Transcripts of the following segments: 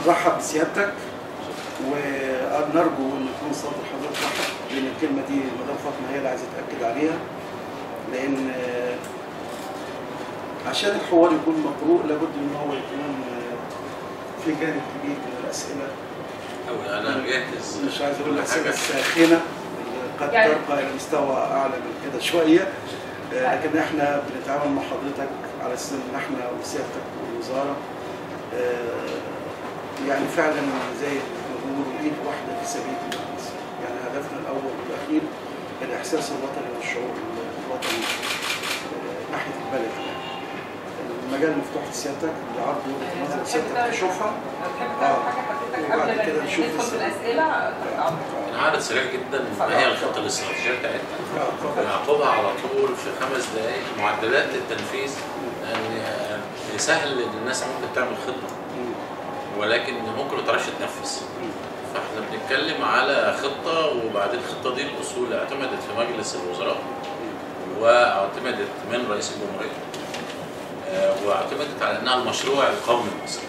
نرحب بسيادتك ونرجو ان يكون صوت حضرتك واضح لان الكلمه دي مدام فاطمه هي اللي عايزه تاكد عليها لان آه، عشان الحوار يكون مقروء لابد ان هو يكون آه، في جانب كبير من الاسئله أو انا جاهز مش عايز اقول كل الاسئله حاجة. الساخنه اللي قد يعني- ترقى الى مستوى اعلى من كده شويه آه، لكن احنا بنتعامل مع حضرتك على اساس ان احنا وسيادتك والوزاره آه، يعني فعلا زي ما بيقولوا ايد واحده في سبيل الناس يعني هدفنا الاول والاخير الاحساس الوطني والشعور الوطني آه، ناحيه البلد يعني المجال مفتوح لسيادتك لعرض وجهه نظر سيادتك تشوفها تحب آه. تعرف حاجه حضرتك وبعد قبل كده ما نشوف ندخل في الس- الاسئله تحت امرك العرض سريع جدا ما هي الخطه الاستراتيجيه بتاعتنا آه، اتفضل. يعقبها على طول في خمس دقائق معدلات التنفيذ لان سهل ان الناس ممكن تعمل خطه ولكن ممكن ما تعرفش تنفذ فاحنا بنتكلم على خطه وبعدين الخطه دي الاصول اعتمدت في مجلس الوزراء واعتمدت من رئيس الجمهوريه آه، واعتمدت على انها المشروع القومي المصري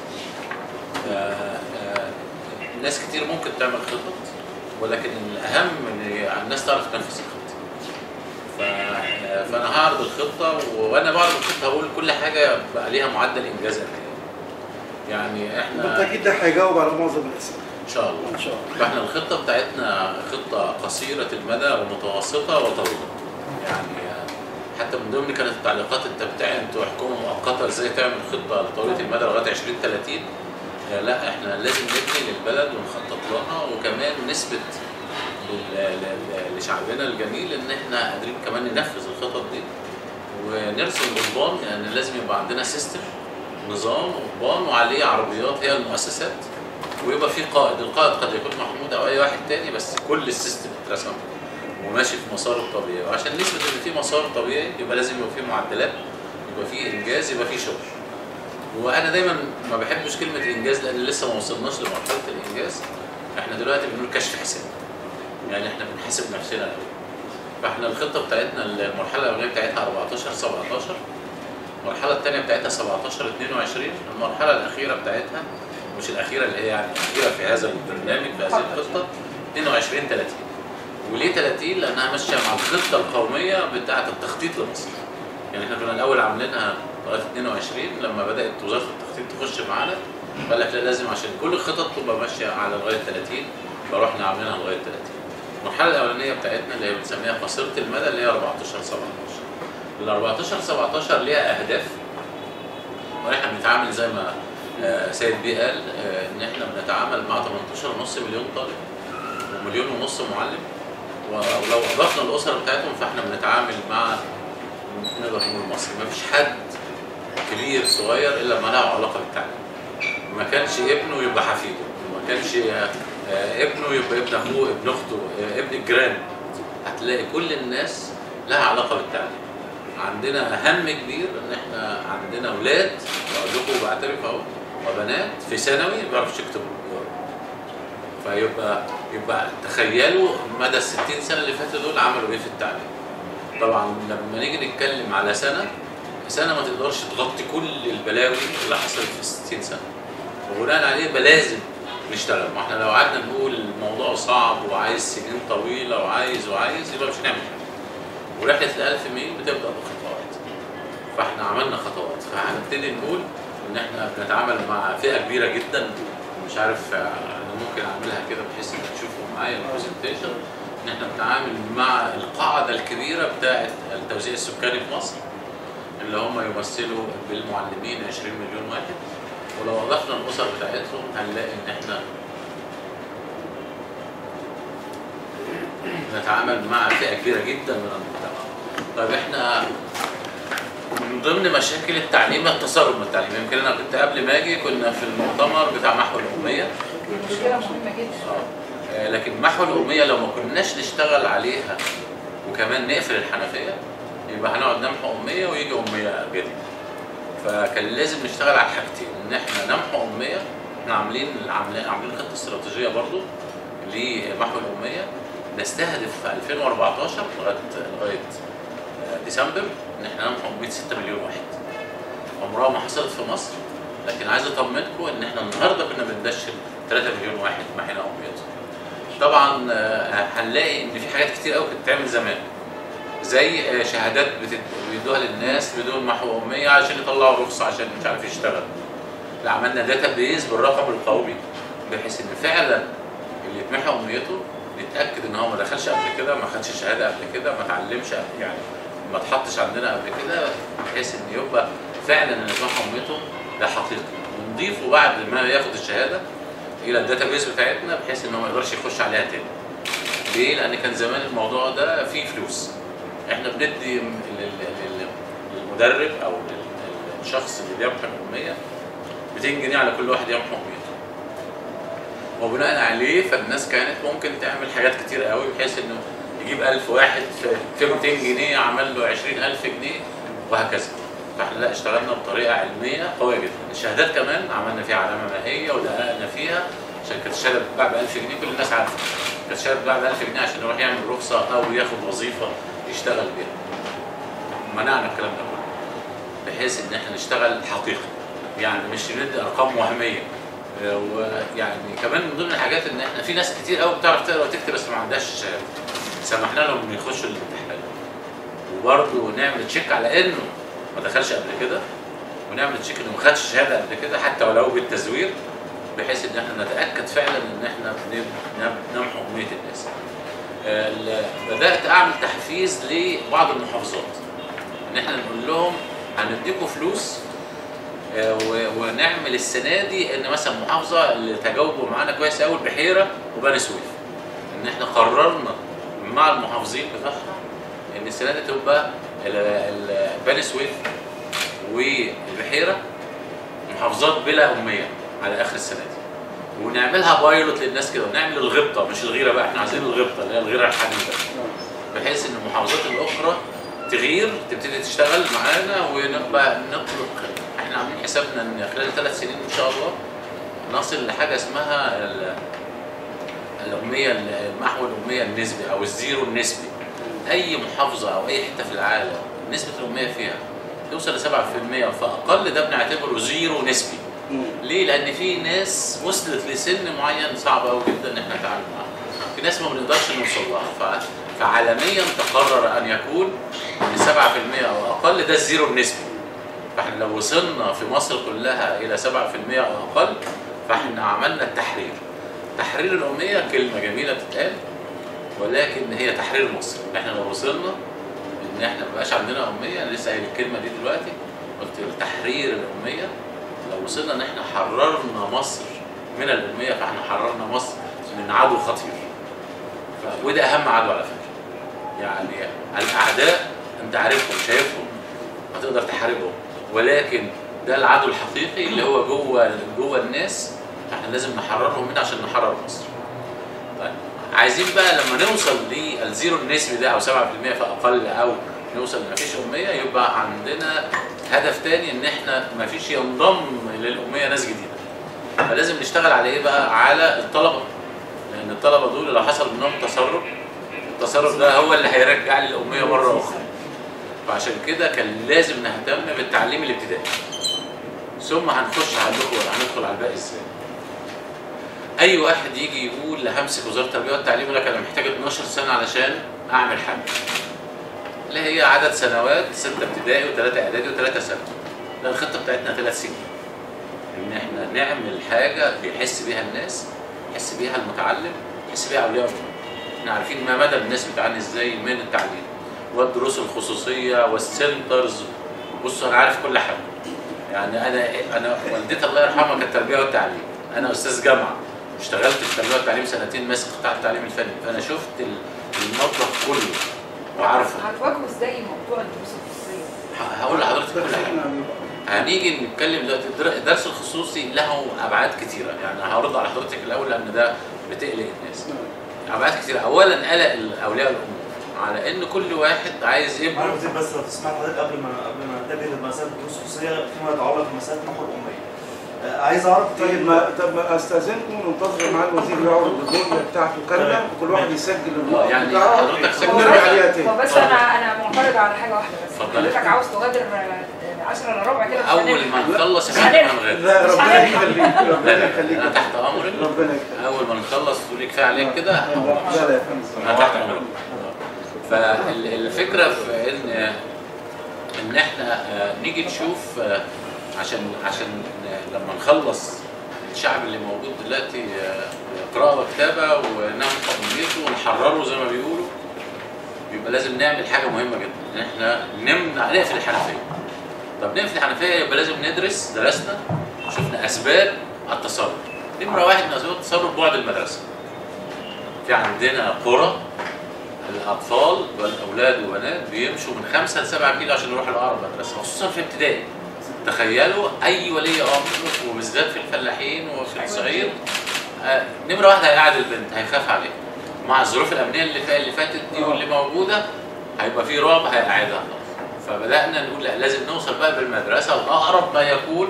آه، آه، ناس كتير ممكن تعمل خطط ولكن الاهم ان الناس تعرف تنفذ الخطه ف... آه، فانا هعرض الخطه وانا بعرض الخطه هقول كل حاجه بقى ليها معدل انجاز قد ايه يعني احنا بالتاكيد ده هيجاوب على معظم الاسئله ان شاء الله ان شاء الله فاحنا الخطه بتاعتنا خطه قصيره المدى ومتوسطه وطويله يعني حتى من ضمن كانت التعليقات انت بتعمل حكومه مؤقته ازاي تعمل خطه طويله المدى لغايه 2030 آه، لا احنا لازم نبني للبلد ونخطط لها وكمان نثبت لل- لل- لشعبنا الجميل ان احنا قادرين كمان ننفذ الخطط دي ونرسم قضبان يعني لازم يبقى عندنا سيستم نظام قضبان وعليه عربيات هي المؤسسات ويبقى في قائد القائد قد يكون محمود او اي واحد تاني بس كل السيستم اترسم وماشي في مساره الطبيعي وعشان نثبت ان في مسار طبيعي يبقى لازم يبقى في معدلات يبقى في انجاز يبقى في شغل وانا دايما ما بحبش كلمه الانجاز لان لسه ما وصلناش لمرحله الانجاز احنا دلوقتي بنقول كشف حساب يعني احنا بنحاسب نفسنا قوي فاحنا الخطه بتاعتنا المرحله الاولانيه بتاعتها 14 17 المرحله الثانيه بتاعتها 17 22 المرحله الاخيره بتاعتها مش الاخيره اللي هي يعني الاخيره في هذا البرنامج في هذه الخطه 22 30 وليه 30 لانها ماشيه مع الخطه القوميه بتاعه التخطيط لمصر يعني احنا كنا الاول عاملينها لغايه 22 لما بدات وزاره التخطيط تخش معانا قال لك لا لازم عشان كل الخطط تبقى ماشيه على لغايه 30 فروحنا عاملينها لغايه 30 المرحله الاولانيه بتاعتنا اللي هي بنسميها قصيره المدى اللي هي 14 17 ال 14 17 ليها اهداف واحنا بنتعامل زي ما آه، سيد بيه قال آه، ان احنا بنتعامل مع 18.5 مليون طالب ومليون ونص معلم ولو اضفنا الاسر بتاعتهم فاحنا بنتعامل مع نقدر نقول مصر ما فيش حد كبير صغير الا ما له علاقه بالتعليم ما كانش ابنه يبقى حفيده ما كانش آه، ابنه يبقى ابن اخوه ابن اخته آه، ابن الجيران هتلاقي كل الناس لها علاقه بالتعليم عندنا هم كبير ان احنا عندنا اولاد بقول لكم بعترف اهو وبنات في ثانوي ما بيعرفوش يكتبوا فيبقى يبقى تخيلوا مدى ال 60 سنه اللي فاتوا دول عملوا ايه في التعليم طبعا لما نيجي نتكلم على سنه سنه ما تقدرش تغطي كل البلاوي اللي حصلت في 60 سنه وبناء عليه يبقى لازم نشتغل ما احنا لو قعدنا نقول الموضوع صعب وعايز سنين طويله وعايز وعايز يبقى مش هنعمل حاجه ورحله الألف ميل بتبدا بخطوات فاحنا عملنا خطوات فهنبتدي نقول ان احنا بنتعامل مع فئه كبيره جدا مش عارف آه، انا ممكن اعملها كده بحيث انك تشوفوا معايا البرزنتيشن ان احنا بنتعامل مع القاعده الكبيره بتاعه التوزيع السكاني في مصر اللي هم يمثلوا بالمعلمين 20 مليون واحد ولو اضفنا الاسر بتاعتهم هنلاقي ان احنا نتعامل مع فئه كبيره جدا من المجتمع. طيب احنا من ضمن مشاكل التعليم التسرب من التعليم يمكن انا كنت قبل ما اجي كنا في المؤتمر بتاع محو الاميه مشكله مهمه جدا آه، لكن محو الاميه لو ما كناش نشتغل عليها وكمان نقفل الحنفيه يبقى هنقعد نمحو اميه ويجي اميه جديده فكان لازم نشتغل على الحاجتين ان احنا نمحو اميه احنا عاملين عاملين عاملين خطه استراتيجيه برضو لمحو الاميه نستهدف في 2014 لغايه لغايه آه، ديسمبر ان احنا نمحو اميه 6 مليون واحد عمرها ما حصلت في مصر لكن عايز اطمنكم ان احنا النهارده كنا بندشن 3 مليون واحد محينا اميتهم طبعا آه، هنلاقي ان في حاجات كتير قوي كانت بتتعمل زمان زي آه، شهادات بتد- بيدوها للناس بدون محو اميه عشان يطلعوا رخصه عشان مش عارف يشتغل لا عملنا داتا بيز بالرقم القومي بحيث ان فعلا اللي يتمحى امنيته نتاكد ان هو ما دخلش قبل كده ما خدش شهاده قبل كده ما اتعلمش قبل يعني ما اتحطش عندنا قبل كده بحيث ان يبقى فعلا اللي اتمحى امنيته ده حقيقي ونضيفه بعد ما ياخد الشهاده الى الداتا بيز بتاعتنا بحيث ان هو ما يقدرش يخش عليها تاني ليه؟ لان كان زمان الموضوع ده فيه فلوس احنا بندي لل- لل- للمدرب او لل- للشخص اللي بيمحو الاميه 200 جنيه على كل واحد يمحو امنيته وبناء عليه فالناس كانت ممكن تعمل حاجات كتير قوي بحيث انه يجيب 1000 واحد في- في 200 جنيه عمل له 20000 جنيه وهكذا فاحنا لا اشتغلنا بطريقه علميه قويه جدا الشهادات كمان عملنا فيها علامه مائيه ودققنا فيها عشان كانت الشهاده بتتباع ب 1000 جنيه كل الناس عارفه كانت الشهاده بتتباع ب 1000 جنيه عشان يروح يعمل رخصه او ياخد وظيفه يشتغل بيها منعنا الكلام ده كله بحيث ان احنا نشتغل حقيقي يعني مش ندي ارقام وهميه آه، ويعني كمان من ضمن الحاجات ان احنا في ناس كتير قوي بتعرف تقرا وتكتب بس ما عندهاش شهاده سمحنا لهم ان يخشوا الامتحان وبرضه نعمل تشيك على انه ما دخلش قبل كده ونعمل تشيك انه ما خدش شهاده قبل كده حتى ولو بالتزوير بحيث ان احنا نتاكد فعلا ان احنا بن- نم- نمحو امنيه الناس. آه، ال- بدات اعمل تحفيز لبعض المحافظات ان احنا نقول لهم هنديكم فلوس آه، و- ونعمل السنه دي ان مثلا محافظه اللي تجاوبوا معانا كويس قوي البحيره وبني سويف ان احنا قررنا مع المحافظين بتوعها ان السنه دي تبقى ال- ال- بني سويف والبحيره محافظات بلا اميه على اخر السنه دي ونعملها بايلوت للناس كده ونعمل الغبطه مش الغيره بقى احنا عايزين الغبطه اللي هي الغيره الحديثه بحيث ان المحافظات الاخرى تغير تبتدي تشتغل معانا ونبقى نطلق احنا عاملين حسابنا ان خلال ثلاث سنين ان شاء الله نصل لحاجه اسمها ال- الاميه المحو الاميه النسبي او الزيرو النسبي اي محافظه او اي حته في العالم نسبه الاميه فيها توصل ل 7% فاقل ده بنعتبره زيرو نسبي مم. ليه؟ لأن في ناس وصلت لسن معين صعب قوي جدا إن احنا نتعامل معاها. في ناس ما بنقدرش نوصل لها، ف... فعالميا تقرر أن يكون من 7% أو أقل ده الزيرو النسبي. فاحنا لو وصلنا في مصر كلها إلى 7% أو أقل فاحنا عملنا التحرير. تحرير الأمية كلمة جميلة بتتقال ولكن هي تحرير مصر. احنا لو وصلنا إن احنا ما بقاش عندنا أمية أنا لسه قايل الكلمة دي دلوقتي قلت تحرير الأمية لو وصلنا ان احنا حررنا مصر من الاميه فاحنا حررنا مصر من عدو خطير ف... وده اهم عدو على فكره يعني الاعداء انت عارفهم شايفهم هتقدر تحاربهم ولكن ده العدو الحقيقي اللي هو جوه جوه الناس فاحنا لازم نحررهم منه عشان نحرر مصر طيب عايزين بقى لما نوصل للزيرو النسبي ده او 7% فاقل او نوصل ما فيش اميه يبقى عندنا هدف تاني ان احنا ما فيش ينضم للاميه ناس جديده فلازم نشتغل على ايه بقى على الطلبه لان الطلبه دول لو حصل منهم تسرب التسرب ده هو اللي هيرجع لي الاميه مره اخرى فعشان كده كان لازم نهتم بالتعليم الابتدائي ثم هنخش هندخل هندخل على الباقي ازاي اي واحد يجي يقول همسك وزاره التربيه والتعليم يقول لك انا محتاج 12 سنه علشان اعمل حاجه لا هي عدد سنوات ستة ابتدائي وثلاثة اعدادي وثلاثة ثانوي لا الخطة بتاعتنا ثلاث سنين ان احنا نعمل حاجة بيحس بيها الناس يحس بيها المتعلم يحس بيها اولياء الامور احنا عارفين ما مدى الناس بتعاني ازاي من التعليم والدروس الخصوصية والسنترز بصوا انا عارف كل حاجة يعني انا انا والدتي الله يرحمها كانت تربية والتعليم انا استاذ جامعة اشتغلت في التربية والتعليم سنتين ماسك قطاع التعليم الفني فانا شفت ال- المطبخ كله وعارفه هتواجهوا ازاي موضوع الدروس الخصوصيه؟ ه- هقول لحضرتك كل بس حاجه احنا هنيجي نتكلم دلوقتي الدر- الدرس الخصوصي له ابعاد كتيره يعني هرد على حضرتك الاول لان ده بتقلق الناس ابعاد كتيره اولا قلق اولياء الامور على ان كل واحد عايز انا ابنه كنت بس لو تسمع حضرتك قبل ما قبل ما ننتبه لمساله الدروس الخصوصيه فيما يتعلق بمساله محو الاميه. آه، عايز اعرف طيب طيب ما طب ما استاذنكم ننتظر مع الوزير يقعد الرؤيه بتاعته كامله وكل واحد يسجل النقط يعني بتاعه حضرتك سجل ونرجع عليها تاني هو بس انا انا معترضه على حاجه واحده بس اتفضل. حضرتك عاوز تغادر آه، 10 الا ربع كده مش اول هنلحق. ما نخلص مش يا فندم هنلحق. هنغادر لا مش ربنا هنلحق. يخليك ربنا يخليك انا تحت امرك ربنا يخليك اول ما نخلص تقول لي كفايه عليك كده لا لا يا فندم انا تحت امرك فالفكره في ان ان احنا آه، نيجي نشوف آه، عشان عشان ن- لما نخلص الشعب اللي موجود دلوقتي آه، قراءه وكتابه ونعمل قوميته ونحرره زي ما بيقولوا يبقى لازم نعمل حاجه مهمه جدا ان احنا نمنع نقفل الحنفيه طب نقفل الحنفيه يبقى لازم ندرس درسنا شفنا اسباب التسرب نمره واحد من اسباب التسرب بعد المدرسه في عندنا قرى الاطفال والاولاد والبنات بيمشوا من 5 ل 7 كيلو عشان يروحوا لاقرب مدرسه خصوصا في ابتدائي تخيلوا اي ولي امر وبالذات في الفلاحين وفي الصعيد آه، نمره واحد هيقعد البنت هيخاف عليها مع الظروف الامنيه اللي فا- اللي فاتت دي واللي موجوده هيبقى في رعب هيقعدها فبدانا نقول لا لازم نوصل بقى بالمدرسه لاقرب ما يكون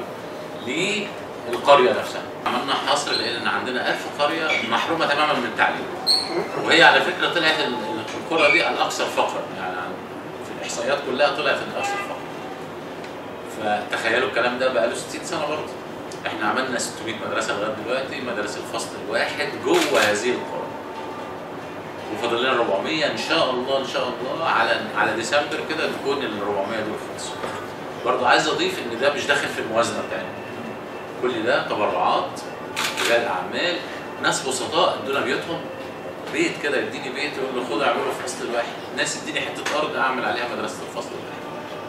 للقريه نفسها عملنا حصر لان عندنا 1000 قريه محرومه تماما من التعليم وهي على فكره طلعت ال- ال- القرى دي الاكثر فقرا يعني في الاحصائيات كلها طلعت الاكثر فقرا فتخيلوا الكلام ده بقاله 60 سنه برضه احنا عملنا 600 مدرسه لغايه دلوقتي مدارس الفصل الواحد جوه هذه القرى وفاضل لنا 400 ان شاء الله ان شاء الله على على ديسمبر كده تكون ال 400 دول خلصوا برضه عايز اضيف ان ده مش داخل في الموازنه بتاعتنا كل ده تبرعات رجال اعمال ناس بسطاء ادونا بيوتهم بيت كده يديني بيت يقول له خد اعمله في فصل الواحد ناس اديني حته ارض اعمل عليها مدرسه الفصل الواحد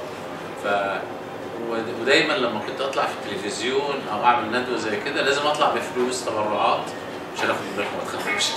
ف ود- ودايما لما كنت اطلع في التلفزيون او اعمل ندوه زي كده لازم اطلع بفلوس تبرعات مش هناخد بالك ما تخافوش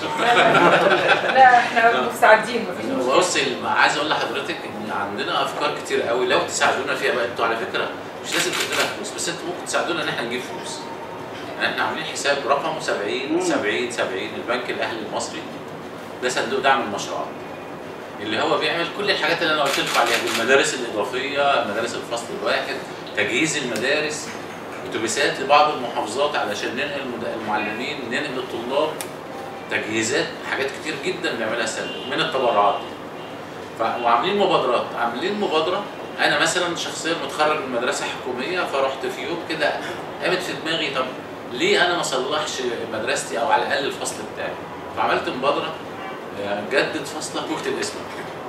لا احنا مستعدين مفيش مشكله بص الم- عايز اقول لحضرتك ان عندنا افكار كتير قوي لو تساعدونا فيها بقى انتوا على فكره مش لازم تدونا فلوس بس انتوا ممكن تساعدونا ان احنا نجيب فلوس يعني احنا عاملين حساب رقمه 70 70 70 البنك الاهلي المصري ده صندوق دعم المشروعات اللي هو بيعمل كل الحاجات اللي انا قلت لكم عليها بالمدارس الاضافيه مدارس الفصل الواحد تجهيز المدارس اتوبيسات لبعض المحافظات علشان ننقل المد- المعلمين ننقل الطلاب تجهيزات حاجات كتير جدا بيعملها الصندوق من التبرعات دي. ف... وعاملين مبادرات عاملين مبادره انا مثلا شخصيا متخرج من مدرسه حكوميه فرحت في يوم كده قامت في دماغي طب ليه انا ما اصلحش مدرستي او على الاقل الفصل بتاعي فعملت مبادره آه، جدد فصلك واكتب اسمك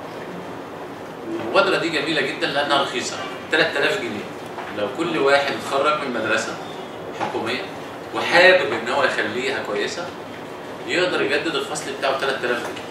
المبادره دي جميله جدا لانها رخيصه 3000 جنيه لو كل واحد اتخرج من مدرسه حكوميه وحابب ان هو يخليها كويسه يقدر يجدد الفصل بتاعه 3000 جنيه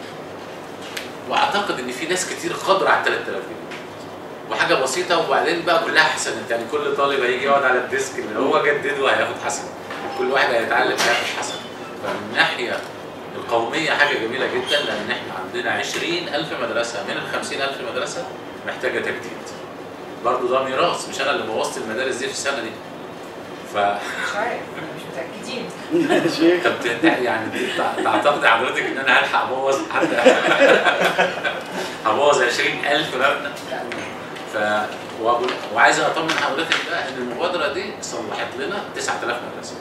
واعتقد ان في ناس كتير قادره على 3000 جنيه وحاجه بسيطه وبعدين بقى كلها حسنات يعني كل طالب هيجي يقعد على الديسك اللي هو جدده هياخد حسنه كل واحد هيتعلم هياخد حسنه فمن الناحيه القوميه حاجه جميله جدا لان احنا عندنا 20000 مدرسه من ال 50000 مدرسه محتاجه تجديد برضه ده ميراث مش انا اللي بوظت المدارس دي في السنه دي ف مش عارف مش متاكدين شيخ طب ت- يعني تع- تعتقد حضرتك ان انا هلحق ابوظ حتى هبوظ 20000 مبنى ف وأقول- وعايز اطمن حضرتك بقى ان المبادره دي صلحت لنا 9000 مدرسه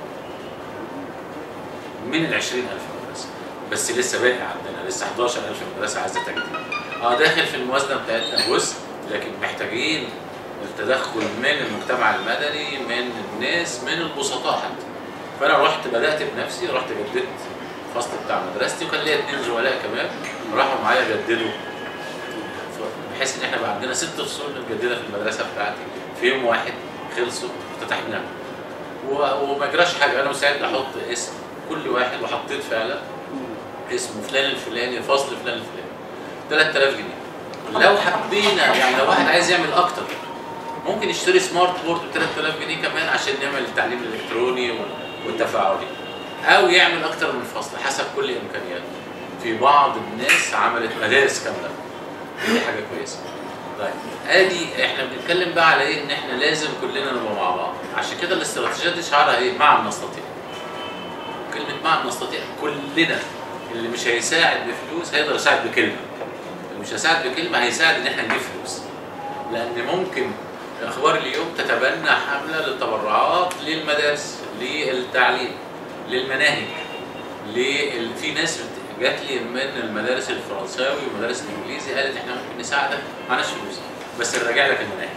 من ال 20000 مدرسه بس لسه باقي عندنا لسه 11000 مدرسه عايزه تجديد اه داخل في الموازنه بتاعتنا جزء لكن محتاجين التدخل من المجتمع المدني من الناس من البسطاء حتى فانا رحت بدات بنفسي رحت جددت الفصل بتاع مدرستي وكان ليا اتنين زملاء كمان راحوا معايا جددوا ف- بحيث ان احنا بقى عندنا ست فصول متجدده في المدرسه بتاعتي في يوم واحد خلصوا افتتحناهم و- وما جراش حاجه انا مستعد احط اسم كل واحد وحطيت فعلا اسمه فلان الفلاني فصل فلان الفلاني 3000 جنيه لو حبينا يعني لو واحد عايز يعمل اكتر ممكن يشتري سمارت بورد ب 3000 جنيه كمان عشان نعمل التعليم الالكتروني وال- والتفاعلي او يعمل اكتر من فصل حسب كل امكانياته في بعض الناس عملت مدارس كامله دي حاجه كويسه طيب ادي احنا بنتكلم بقى على ايه ان احنا لازم كلنا نبقى مع بعض عشان كده الاستراتيجيات دي شعارها ايه معا نستطيع كلمه معا نستطيع كلنا اللي مش هيساعد بفلوس هيقدر يساعد بكلمه اللي مش هيساعد بكلمه هيساعد ان احنا نجيب فلوس لان ممكن اخبار اليوم تتبنى حمله للتبرعات للمدارس للتعليم للمناهج لل... في ناس بت- جات لي من المدارس الفرنساوي والمدارس الانجليزي قالت احنا ممكن نساعدك معناش فلوس بس نراجع لك المناهج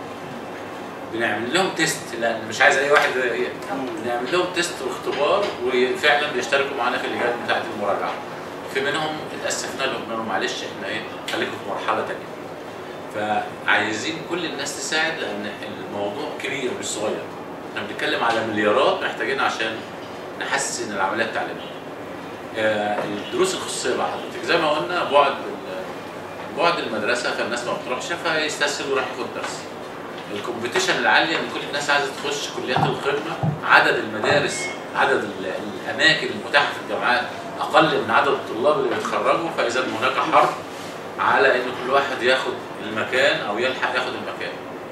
بنعمل لهم تيست لان مش عايز اي واحد زي هي بنعمل لهم تيست واختبار وفعلا بيشتركوا معانا في اللجان بتاعت المراجعه في منهم اتاسفنا لهم قلنا لهم معلش احنا ايه خليكم في مرحله ثانيه فعايزين كل الناس تساعد لان الموضوع كبير مش صغير احنا بنتكلم على مليارات محتاجين عشان نحسن العمليه التعليميه آه، الدروس الخصوصيه بقى حضرتك زي ما قلنا بعد ال- بعد المدرسه فالناس ما بتروحش فيستسهل ويروح ياخد درس الكومبيتيشن العاليه ان كل الناس عايزه تخش كليات القمه عدد المدارس عدد ال- الاماكن المتاحه في الجامعات اقل من عدد الطلاب اللي بيتخرجوا فاذا هناك حرب على ان كل واحد ياخد المكان او يلحق ياخد المكان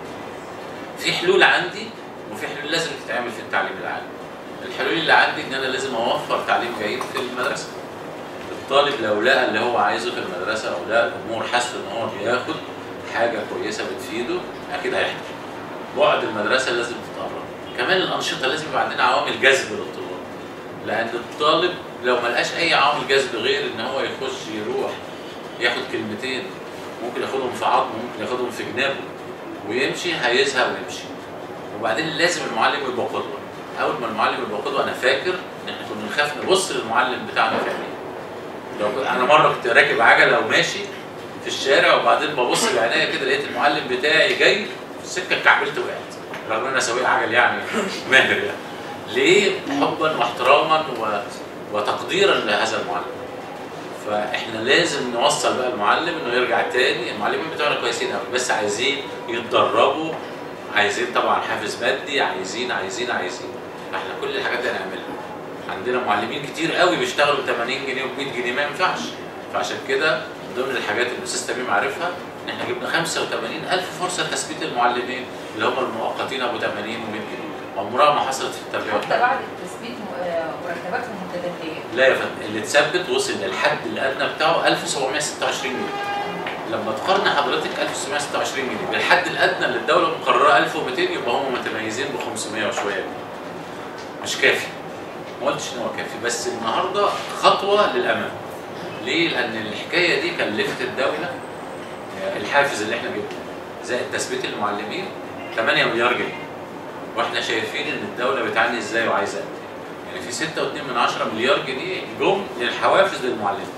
في حلول عندي وفي حلول لازم تتعمل في التعليم العالي الحلول اللي عندي ان انا لازم اوفر تعليم جيد في المدرسه الطالب لو لقى اللي هو عايزه في المدرسه او لقى الامور حاسه ان هو بياخد حاجه كويسه بتفيده اكيد هيحضر بعد المدرسه لازم تتقرب كمان الانشطه لازم يبقى عندنا عوامل جذب للطلاب لان الطالب لو ما لقاش اي عوامل جذب غير ان هو يخش يروح ياخد كلمتين ممكن ياخدهم في عظمه ممكن ياخدهم في جنابه ويمشي هيزهق ويمشي وبعدين لازم المعلم يبقى قدوه اول ما المعلم يبقى قدوه انا فاكر ان احنا كنا نخاف نبص للمعلم بتاعنا في عينيه لو كنت- انا مره كنت راكب عجله وماشي في الشارع وبعدين ببص بعينيا كده لقيت المعلم بتاعي جاي في السكه كعبلت وقعت رغم ان انا سواق عجل يعني ماهر يعني ليه حبا واحتراما و... وتقديرا لهذا المعلم فاحنا لازم نوصل بقى المعلم انه يرجع تاني المعلمين بتوعنا كويسين قوي بس عايزين يتدربوا عايزين طبعا حافز مادي عايزين عايزين عايزين فاحنا كل الحاجات دي هنعملها عندنا معلمين كتير قوي بيشتغلوا 80 جنيه و100 جنيه ما ينفعش فعشان كده من ضمن الحاجات اللي الاستاذ تميم عارفها ان احنا جبنا 85 الف فرصه تثبيت المعلمين اللي هم المؤقتين ابو 80 و100 جنيه عمرها ما حصلت في التربيه حتى والتعليم. بعد التثبيت م- آه، مرتباتهم متدنيه لا يا فندم اللي اتثبت وصل للحد الادنى بتاعه 1726 جنيه لما تقارن حضرتك 1726 جنيه بالحد الادنى اللي الدوله مقرره 1200 يبقى هم متميزين ب 500 وشويه جنيه. مش كافي ما قلتش ان هو كافي بس النهارده خطوه للامام ليه؟ لان الحكايه دي كلفت الدوله آه، الحافز اللي احنا جبناه زائد تثبيت المعلمين 8 مليار جنيه واحنا شايفين ان الدوله بتعاني ازاي وعايزه قد إيه. يعني في 6.2 من 10 مليار جنيه جم للحوافز للمعلمين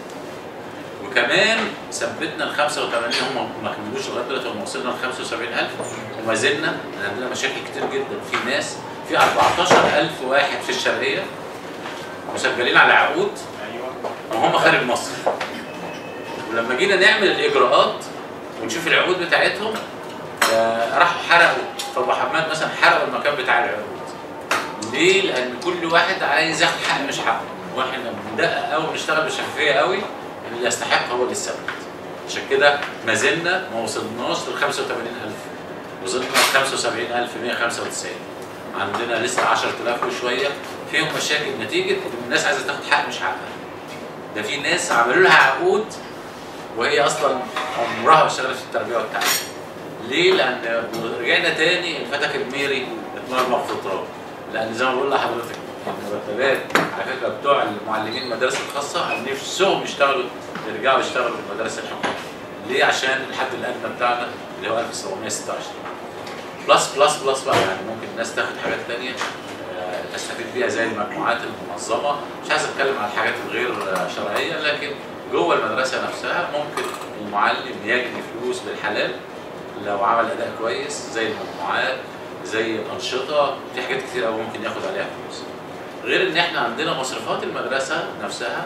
وكمان ثبتنا ال 85 هم ما كملوش لغايه دلوقتي هم وصلنا ل 75000 وما زلنا عندنا مشاكل كتير جدا في ناس في 14000 واحد في الشرقيه مسجلين على عقود وهم خارج مصر ولما جينا نعمل الاجراءات ونشوف العقود بتاعتهم آه، راحوا حرقوا فابو حماد مثلا حرقوا المكان بتاع العقود ليه؟ لان كل واحد عايز ياخد حق مش حقه واحنا بندقق قوي بنشتغل بشفافيه قوي اللي يستحق هو اللي يثبت عشان كده ما زلنا ما وصلناش لل 85000 وصلنا ل 75195 عندنا لسه 10000 وشويه فيهم مشاكل نتيجه ان الناس عايزه تاخد حق مش حقها ده في ناس عملوا لها عقود وهي اصلا عمرها ما اشتغلت في التربيه والتعليم ليه؟ لان رجعنا تاني الفتك الميري اتمرمغ في التراب لان زي ما بقول لحضرتك المرتبات على فكره بتوع المعلمين المدارس الخاصه نفسهم يشتغلوا يرجعوا يشتغلوا في المدارس الحكوميه ليه؟ عشان الحد الادنى بتاعنا اللي هو 1726 بلس بلس بلس بقى يعني ممكن الناس تاخد حاجات تانية آه، تستفيد بيها زي المجموعات المنظمه مش عايز اتكلم عن الحاجات الغير آه، شرعيه لكن جوه المدرسه نفسها ممكن المعلم يجني فلوس بالحلال لو عمل اداء كويس زي المجموعات زي الانشطه في حاجات كتير قوي ممكن ياخد عليها فلوس غير ان احنا عندنا مصروفات المدرسه نفسها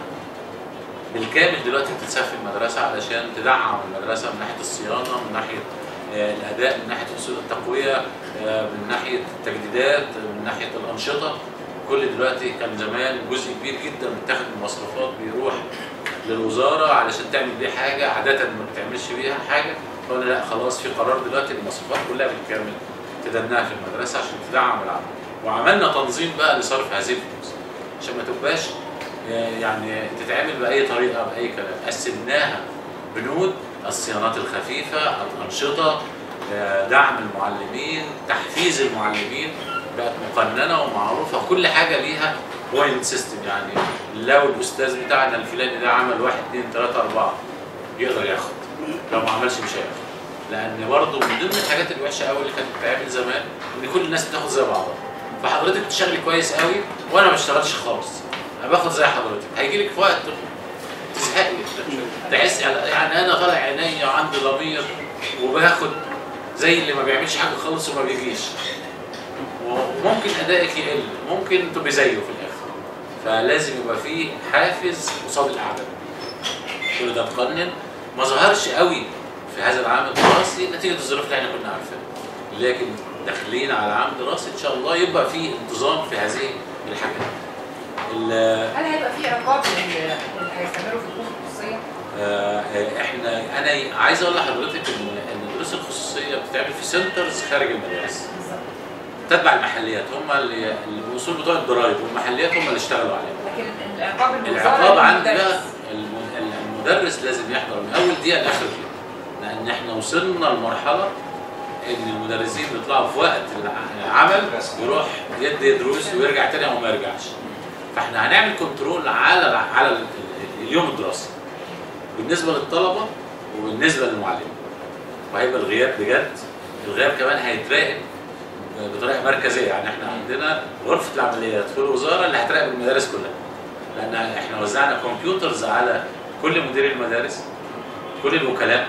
بالكامل دلوقتي بتتساب في المدرسه علشان تدعم المدرسه من ناحيه الصيانه من ناحيه آه، الاداء من ناحيه اصول التقويه آه، من ناحيه التجديدات من ناحيه الانشطه كل دلوقتي كان زمان جزء كبير جدا متاخد من المصروفات بيروح للوزاره علشان تعمل بيه حاجه عاده ما بتعملش بيها حاجه فقلنا لا خلاص في قرار دلوقتي المصروفات كلها بالكامل تدناها في المدرسه عشان تدعم العمل وعملنا تنظيم بقى لصرف هذه الفلوس عشان ما تبقاش آه، يعني تتعمل باي طريقه باي كلام قسمناها بنود الصيانات الخفيفه الانشطه آه، دعم المعلمين تحفيز المعلمين بقت مقننه ومعروفه كل حاجه ليها بوينت سيستم يعني لو الاستاذ بتاعنا الفلاني ده عمل واحد اثنين ثلاثه اربعه يقدر ياخد لو ما عملش مش هياخد لان برضه من ضمن الحاجات الوحشه قوي اللي كانت بتتعمل زمان ان كل الناس بتاخد زي بعضها فحضرتك بتشتغلي كويس قوي وانا ما بشتغلش خالص انا باخد زي حضرتك هيجي لك في وقت تزهقي تحس يعني انا طالع عينيا وعندي ضمير وباخد زي اللي ما بيعملش حاجه خالص وما بيجيش وممكن ادائك يقل ممكن تبقي زيه في الاخر فلازم يبقى فيه حافز قصاد الاعداء كل ده تقنن ما ظهرش قوي في هذا العام الدراسي نتيجه الظروف اللي احنا كنا عارفينها لكن داخلين على عام دراسي ان شاء الله يبقى فيه انتظام في هذه الحاجات ال- هل هيبقى في عقاب لل- اللي هيستمروا في الدروس الخصوصيه؟ آه، احنا انا عايز اقول لحضرتك ان ان الدروس الخصوصيه بتتعمل في سنترز خارج المدارس بالظبط تتبع المحليات هم اللي الوصول بتوع الضرايب والمحليات هم اللي اشتغلوا عليها لكن العقاب الموزع العقاب عندي للمدرس. بقى الم- المدرس لازم يحضر من اول دقيقه لاخر دقيقه لان احنا وصلنا لمرحله ان المدرسين بيطلعوا في وقت الع- العمل يروح يدي دروس ويرجع تاني او ما يرجعش فاحنا هنعمل كنترول على الع- على ال- ال- اليوم الدراسي بالنسبه للطلبه وبالنسبه للمعلمين وهيبقى الغياب بجد الغياب كمان هيتراقب بطريقه مركزيه يعني احنا عندنا غرفه العمليات في الوزاره اللي هتراقب المدارس كلها لان احنا وزعنا كمبيوترز على كل مدير المدارس كل الوكلاء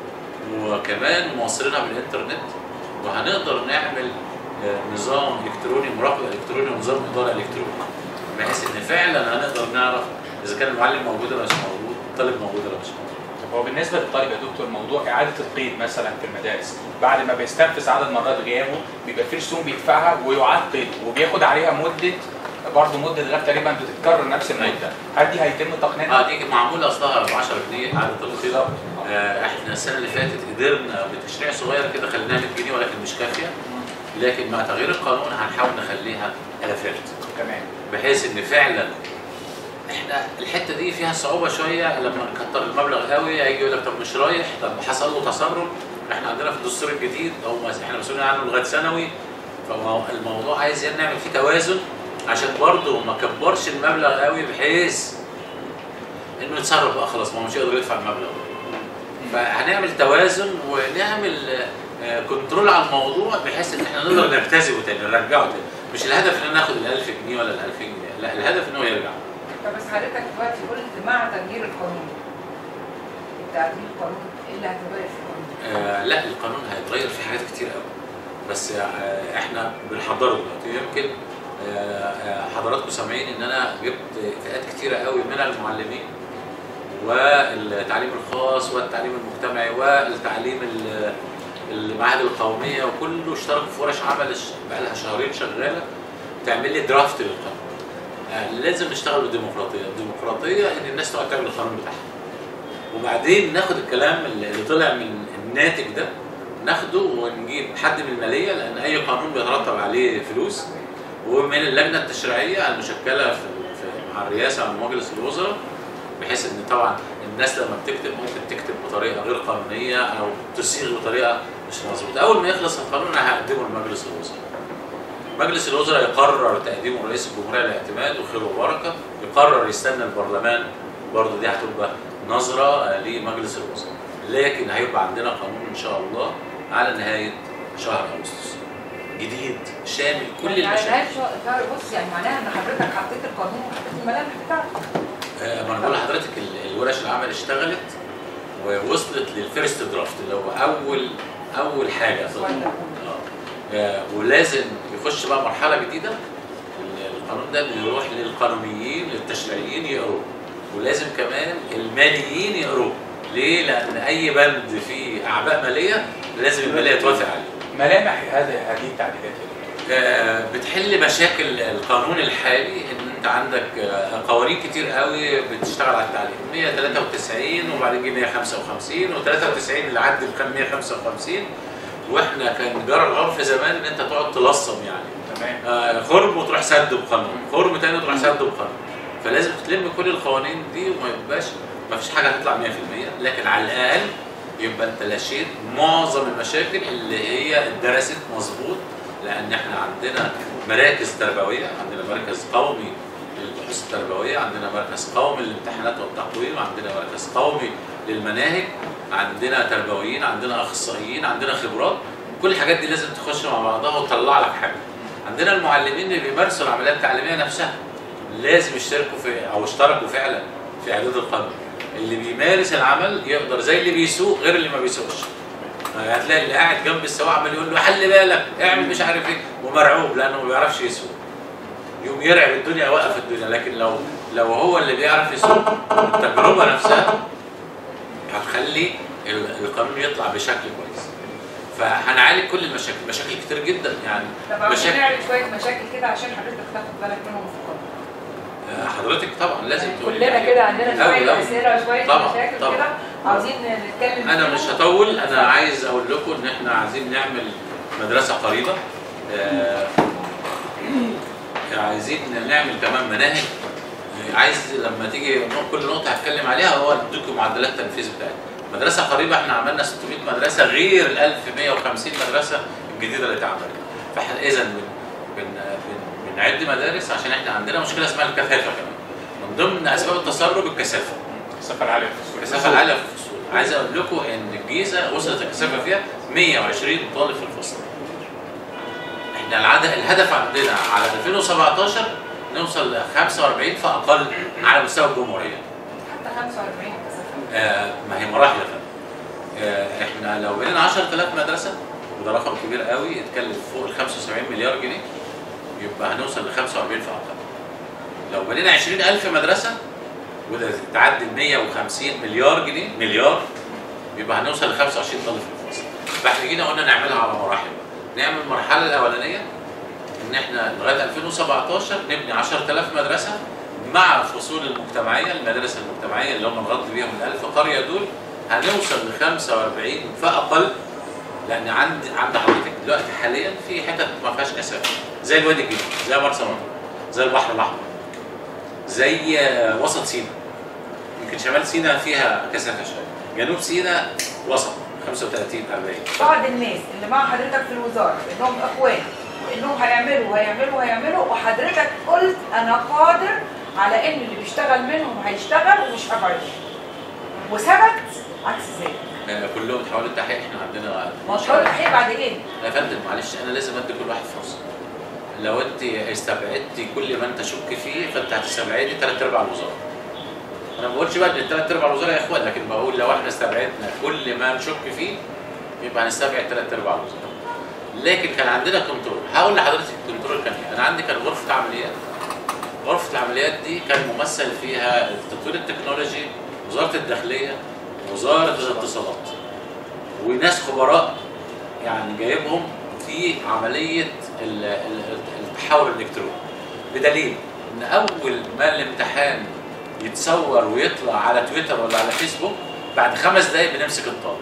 وكمان موصلينها بالانترنت وهنقدر نعمل آه، نظام الكتروني مراقبه الكتروني ونظام اداره الكتروني بحيث ان فعلا هنقدر نعرف اذا كان المعلم موجود ولا مش موجود الطالب موجود ولا مش موجود طب هو بالنسبه للطالب يا دكتور موضوع اعاده القيد مثلا في المدارس بعد ما بيستنفذ عدد مرات غيابه بيبقى في رسوم بيدفعها ويعاد قيده وبياخد عليها مده برضه مده غياب تقريبا بتتكرر نفس المده هل دي هيتم تقنينها؟ اه دي معموله اصلها ب 10 جنيه عاده القيد آه، احنا السنه اللي فاتت قدرنا بتشريع صغير كده خليناها 100 جنيه ولكن مش كافيه لكن مع تغيير القانون هنحاول نخليها الافات تمام بحيث ان فعلا احنا الحته دي فيها صعوبه شويه لما نكتر المبلغ قوي هيجي يقول لك طب مش رايح طب حصل له تسرب احنا عندنا في الدستور الجديد او ما- احنا مسؤولين عنه لغايه ثانوي فالموضوع عايز نعمل فيه توازن عشان برضه ما كبرش المبلغ قوي بحيث انه يتصرف بقى خلاص ما هو مش هيقدر يدفع المبلغ ده. فهنعمل توازن ونعمل آه، كنترول على الموضوع بحيث ان احنا نقدر نجتذبه تاني نرجعه تاني مش الهدف ان انا اخد ال 1000 جنيه ولا ال 2000 جنيه لا الهدف ان هو يرجع طب بس حضرتك دلوقتي قلت مع تغيير القانون تعديل القانون ايه اللي هتغير في القانون؟ آه لا القانون هيتغير في حاجات كتير قوي بس آه احنا بنحضره دلوقتي يمكن آه آه، حضراتكم سامعين ان انا جبت فئات كتيره قوي من المعلمين والتعليم الخاص والتعليم المجتمعي والتعليم ال- المعاهد القوميه وكله اشتركوا في ورش عمل بقى لها شهرين شغاله تعمل لي درافت للقانون آه، لازم نشتغل بالديمقراطيه، الديمقراطيه ان الناس تقعد تعمل القانون بتاعها. وبعدين ناخد الكلام اللي اللي طلع من الناتج ده ناخده ونجيب حد من الماليه لان اي قانون بيترتب عليه فلوس ومن اللجنه التشريعيه المشكله في في- مع الرئاسه عن مجلس الوزراء بحيث ان طبعا الناس لما بتكتب ممكن تكتب بطريقه غير قانونيه او تصيغ بطريقه مش مظبوطه اول ما يخلص القانون انا هقدمه لمجلس الوزراء مجلس الوزراء يقرر تقديمه لرئيس الجمهوريه للاعتماد وخير وبركه يقرر يستنى البرلمان برضه دي هتبقى نظره آه، لمجلس الوزراء لكن هيبقى عندنا قانون ان شاء الله على نهايه شهر اغسطس جديد شامل كل يعني المشاكل على الأقل شو- بص يعني معناها ان حضرتك حطيت القانون وحطيت الملامح بتاعته آه، ما انا بقول لحضرتك ال- الورش العمل اشتغلت ووصلت للفيرست درافت اللي هو اول اول حاجه السؤال ده كله. آه. آه، ولازم يخش بقى مرحله جديده ال- القانون ده بيروح للقانونيين للتشريعيين يقروه ولازم كمان الماليين يقروه ليه؟ لان اي بند فيه اعباء ماليه لازم الماليه توافق عليه ملامح هذه هذه التعديلات يا دكتور آه، بتحل مشاكل القانون الحالي ان انت عندك آه، قوانين كتير قوي بتشتغل على التعليم 193 وبعدين جه 155 و93 اللي عدى كان 155 واحنا كان جرى العرف زمان ان انت تقعد تلصم يعني تمام آه، خرم وتروح سد بقانون خرم تاني وتروح سد بقانون فلازم تلم كل القوانين دي وما يبقاش ما فيش حاجه هتطلع 100% لكن على الاقل يبقى انت لاشيت معظم المشاكل اللي هي اتدرست مظبوط لان احنا عندنا مراكز تربويه عندنا مركز قومي للبحوث التربويه عندنا مركز قومي للامتحانات والتقويم عندنا مركز قومي للمناهج عندنا تربويين عندنا اخصائيين عندنا خبرات كل الحاجات دي لازم تخش مع بعضها وتطلع لك حاجه عندنا المعلمين اللي بيمارسوا العمليه التعليميه نفسها لازم يشتركوا في او اشتركوا فعلا في اعداد القانون اللي بيمارس العمل يقدر زي اللي بيسوق غير اللي ما بيسوقش هتلاقي اللي قاعد جنب السواق عمال يقول له خلي بالك اعمل مش عارف ايه ومرعوب لانه ما بيعرفش يسوق يقوم يرعب الدنيا يوقف الدنيا لكن لو لو هو اللي بيعرف يسوق التجربه نفسها هتخلي ال- القانون يطلع بشكل كويس فهنعالج كل المشاكل مشاكل كتير جدا يعني طب عاوزين مشاكل نعرض شويه مشاكل كده عشان حضرتك تاخد بالك منهم في القانون آه، حضرتك طبعا لازم تقولي كلنا عليها. كده عندنا أوي شويه أوي. اسئله وشويه طبعاً، مشاكل طبعاً. كده عاوزين نتكلم انا فيهم. مش هطول انا عايز اقول لكم ان احنا عايزين نعمل مدرسه قريبه آه، عايزين نعمل كمان مناهج آه، عايز لما تيجي كل نقطه هتكلم عليها هو اديكم معدلات التنفيذ بتاعتها مدرسه قريبه احنا عملنا 600 مدرسه غير ال 1150 مدرسه الجديده اللي اتعملت فاحنا اذا بن بن بن- بنعد مدارس عشان احنا عندنا مشكله اسمها الكثافه كمان من ضمن اسباب التسرب الكثافه السفر العالي في السوق. الكثافه العاليه في الفصول عايز اقول لكم ان الجيزه وصلت الكثافه فيها 120 طالب في الفصل احنا العدد الهدف عندنا على 2017 نوصل ل 45 فاقل على مستوى الجمهوريه حتى 45 كثافه آه ما هي مراحل يا فندم آه احنا لو بنينا 10000 مدرسه وده رقم كبير قوي يتكلف فوق ال 75 مليار جنيه يبقى هنوصل ل 45 فاقل لو بنينا 20000 مدرسه وده تعدي ال 150 مليار جنيه مليار يبقى هنوصل ل 25 طالب في الفصل فاحنا جينا قلنا نعملها على مراحل نعمل المرحله الاولانيه ان احنا لغايه 2017 نبني 10000 مدرسه مع الفصول المجتمعيه المدارس المجتمعيه اللي هم نغطي بيهم ال 1000 قريه دول هنوصل ل 45 فاقل لان عند عند حضرتك دلوقتي حاليا في حتت ما فيهاش كثافه زي الوادي الجديد زي مرسى مطروح زي البحر الاحمر زي آه، وسط سيناء يمكن شمال سيناء فيها كثافه شويه جنوب سيناء وسط 35 40 بعض الناس اللي مع حضرتك في الوزاره انهم اخوان وانهم هيعملوا وهيعملوا وهيعملوا وحضرتك قلت انا قادر على ان اللي بيشتغل منهم هيشتغل ومش هبعده وثبت عكس ذلك آه، كلهم تحولوا التحقيق احنا عندنا ما شاء الله الحقيقه بعد ايه؟ يا فندم معلش انا لازم ادي كل واحد فرصه لو انت استبعدتي كل ما انت شك فيه فانت هتستبعدي ثلاث ارباع الوزاره انا ما بقولش بقى ان ثلاث ارباع الوزاره يا اخوان لكن بقول لو احنا استبعدنا كل ما نشك فيه يبقى هنستبعد ثلاث ارباع الوزاره لكن كان عندنا كنترول هقول لحضرتك الكنترول كان ايه انا عندي كان غرفه عمليات غرفه العمليات دي كان ممثل فيها التطوير التكنولوجي وزاره الداخليه وزاره الاتصالات وناس خبراء يعني جايبهم في عمليه ال- ال- التحول الالكتروني بدليل ان اول ما الامتحان يتصور ويطلع على تويتر ولا على فيسبوك بعد خمس دقايق بنمسك الطالب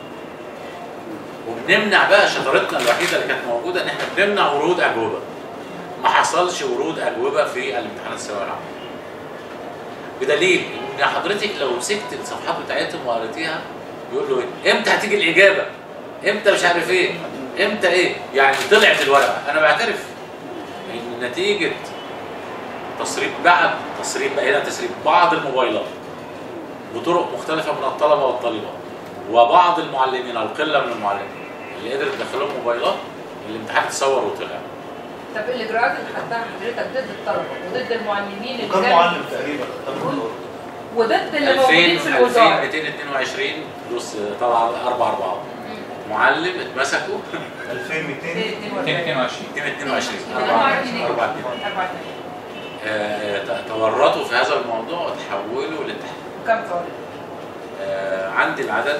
وبنمنع بقى شطارتنا الوحيده اللي كانت موجوده ان احنا بنمنع ورود اجوبه ما حصلش ورود اجوبه في الامتحانات الثانويه العامه بدليل ان حضرتك لو مسكت الصفحات بتاعتهم وقريتيها يقول له ايه امتى هتيجي الاجابه امتى مش عارف ايه امتى ايه يعني طلعت الورقه انا بعترف ان نتيجه تسريب بعد تسريب بقى هنا تسريب بعض الموبايلات بطرق مختلفه من الطلبه والطالبات وبعض المعلمين او قله من المعلمين اللي قدرت تدخلهم موبايلات الامتحان اتصور وطلع طب الاجراءات اللي خدتها حضرتك ضد الطلبه وضد المعلمين اللي وكم كانوا- معلم تقريبا تم الدور؟ وضد اللي موجودين 2000 في الوزاره 2222 بص طلع اربع اربعات معلم اتمسكوا 2200 222 222 أربعة. أربعة. أربعة. آه، ت- تورطوا في هذا الموضوع وتحولوا للتحقيق وكم طالب؟ آه، عندي العدد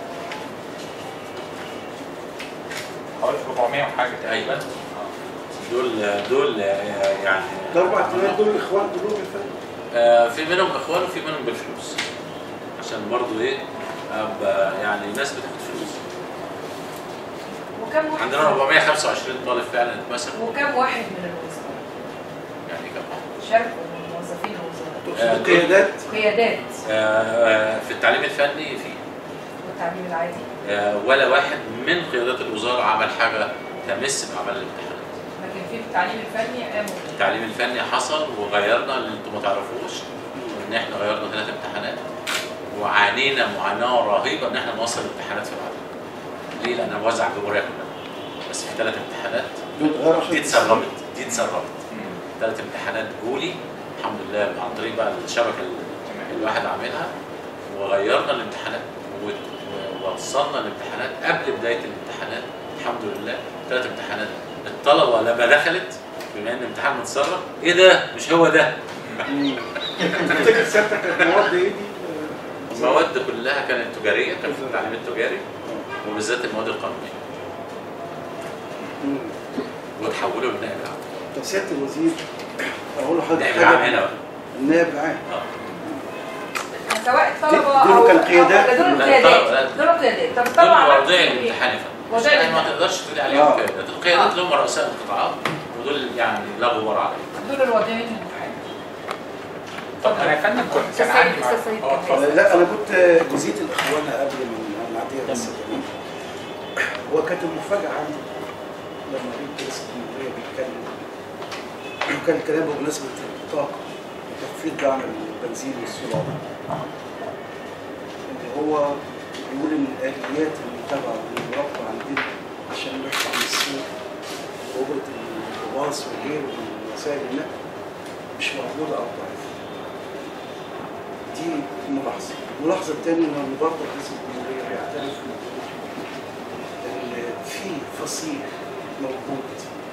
حوالي 400 وحاجه تقريبا دول دول آه، يعني الاربع اعتماد دول الاخوان كلهم يا فندم آه، في منهم اخوان وفي منهم بالفلوس عشان برضو ايه أبقى يعني الناس بتاخد فلوس وكم واحد عندنا 425 طالب فعلا اتمسكوا وكم واحد من الوزاره يعني كم واحد. شاركوا من موظفين الوزاره آه، تقصد القيادات قيادات آه، آه، في التعليم الفني في التعليم العادي آه، ولا واحد من قيادات الوزاره عمل حاجه تمس باعمال الامتحانات لكن في التعليم الفني قاموا التعليم الفني حصل وغيرنا اللي انتم ما تعرفوش ان احنا غيرنا ثلاث امتحانات وعانينا معاناه رهيبه ان احنا نوصل الامتحانات في ميعادها. ليه؟ لان موزع الجمهوريه كلها. بس في ثلاث امتحانات دول اتغير عشان دي اتسربت دي اتسربت. ثلاث امتحانات جولي الحمد لله عن طريق بقى الشبكه اللي الواحد عاملها وغيرنا الامتحانات و- ووصلنا الامتحانات قبل بدايه الامتحانات الحمد لله ثلاث امتحانات الطلبه لما دخلت بما ان الامتحان متسرب ايه ده مش هو ده تفتكر سيادتك المواد ايه دي؟ المواد كلها كانت تجاريه كانت في التعليم التجاري وبالذات المواد القانونيه مم. وتحولوا للنائب العام طب سياده الوزير اقول لحضرتك النائب العام حاجه هنا بقى النائب العام اه سواء الطلبه دول او كان قيادات؟ دول لا، قيادات لا. دول قيادات طب دول الطلبه عملت مواضيع فيهم ايه؟ الامتحان يا فندم مواضيع يعني ما الامتحان. تقدرش تقولي عليهم آه. قيادات القيادات اللي هم رؤساء القطاعات ودول يعني لا غبار عليهم دول الوضعين الامتحان طب انا يا فندم كنت كان أستاذ عندي سيد- مع- أستاذ سيد اه كان اتفضل. لا انا كنت جزئيه الاخوانه قبل ما نعديها بس كمان هو كانت المفاجاه عندي لما جيت رئيس الجمهوريه بيتكلم وكان الكلام بمناسبه الطاقه وتخفيض دعم البنزين والسولار اللي هو بيقول ان الاليات المتبعه والمربى عندنا عشان نرفع من السوق واجره الباص وغيره من وسائل النقل مش موجوده او ضعيفه دي ملاحظة الملاحظة الثانية إن برضه رئيس الجمهورية بيعترف إن في فصيل موجود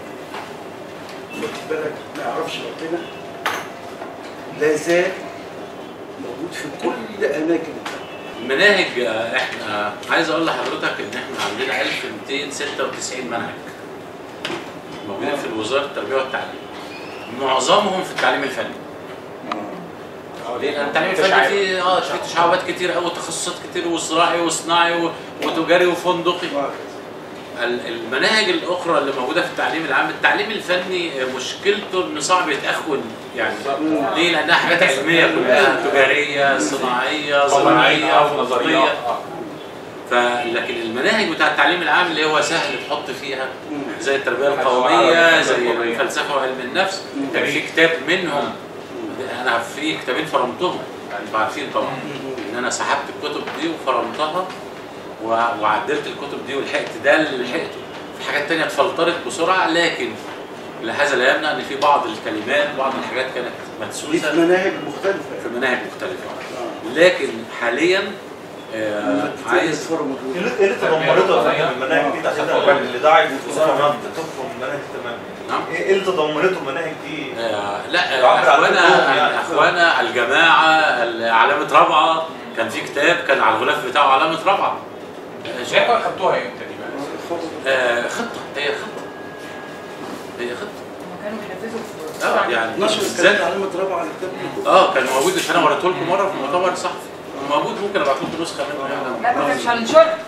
خد بالك ما يعرفش ربنا لا زال موجود في كل أماكن الدولة المناهج آه، احنا عايز اقول لحضرتك ان احنا عندنا 1296 منهج موجودين في وزاره التربيه والتعليم معظمهم في التعليم الفني ليه؟ لان التعليم الفني تشعيب. فيه اه في تشعبات كتير قوي تخصصات كتير وزراعي وصناعي و- وتجاري وفندقي ال- المناهج الاخرى اللي موجوده في التعليم العام التعليم الفني آه، مشكلته انه صعب يتاخد يعني ليه لانها حاجات علميه كلها تجاريه صناعيه قوانين زراعيه او نظريات فندقيه اه فلكن المناهج بتاع التعليم العام اللي هو سهل تحط فيها مم. زي التربيه الحاجة القوميه العربية، زي التربية القومية. الفلسفه وعلم النفس كان في كتاب منهم انا في كتابين فرمتهم يعني انتوا عارفين طبعا ان انا سحبت الكتب دي وفرمتها و- وعدلت الكتب دي ولحقت ده اللي لحقته في حاجات تانية اتفلترت بسرعه لكن لهذا لا يمنع ان في بعض الكلمات بعض الحاجات كانت دي مدسوسه في مناهج مختلفة في مناهج مختلفه آه. لكن حاليا آه عايز يتفرموا ايه دول. اللي إيه اللي تدمرته يا فندم المناهج دي تحديدا اللي دعت الوزاره انها تفرم المناهج تماما نعم. ايه إيه اللي تدمرته المناهج دي؟ آه، لا يعبر عن اخوانا فكرهم يعني. اخوانا الجماعه علامه رابعه كان في كتاب كان على الغلاف بتاعه علامه رابعه آه، شايف شايف خدتوها امتى دي بقى؟ آه، خطه هي خطه هي خطه هم كانوا بينفذوا في اه يعني 12 بالذات- كانت علامة رابعة على كتاب الكتب. اه كان موجود مش انا وريته لكم مره في المؤتمر الصحفي موجود ممكن ابعت لكم نسخه منه يعني لا ما كانش هننشرها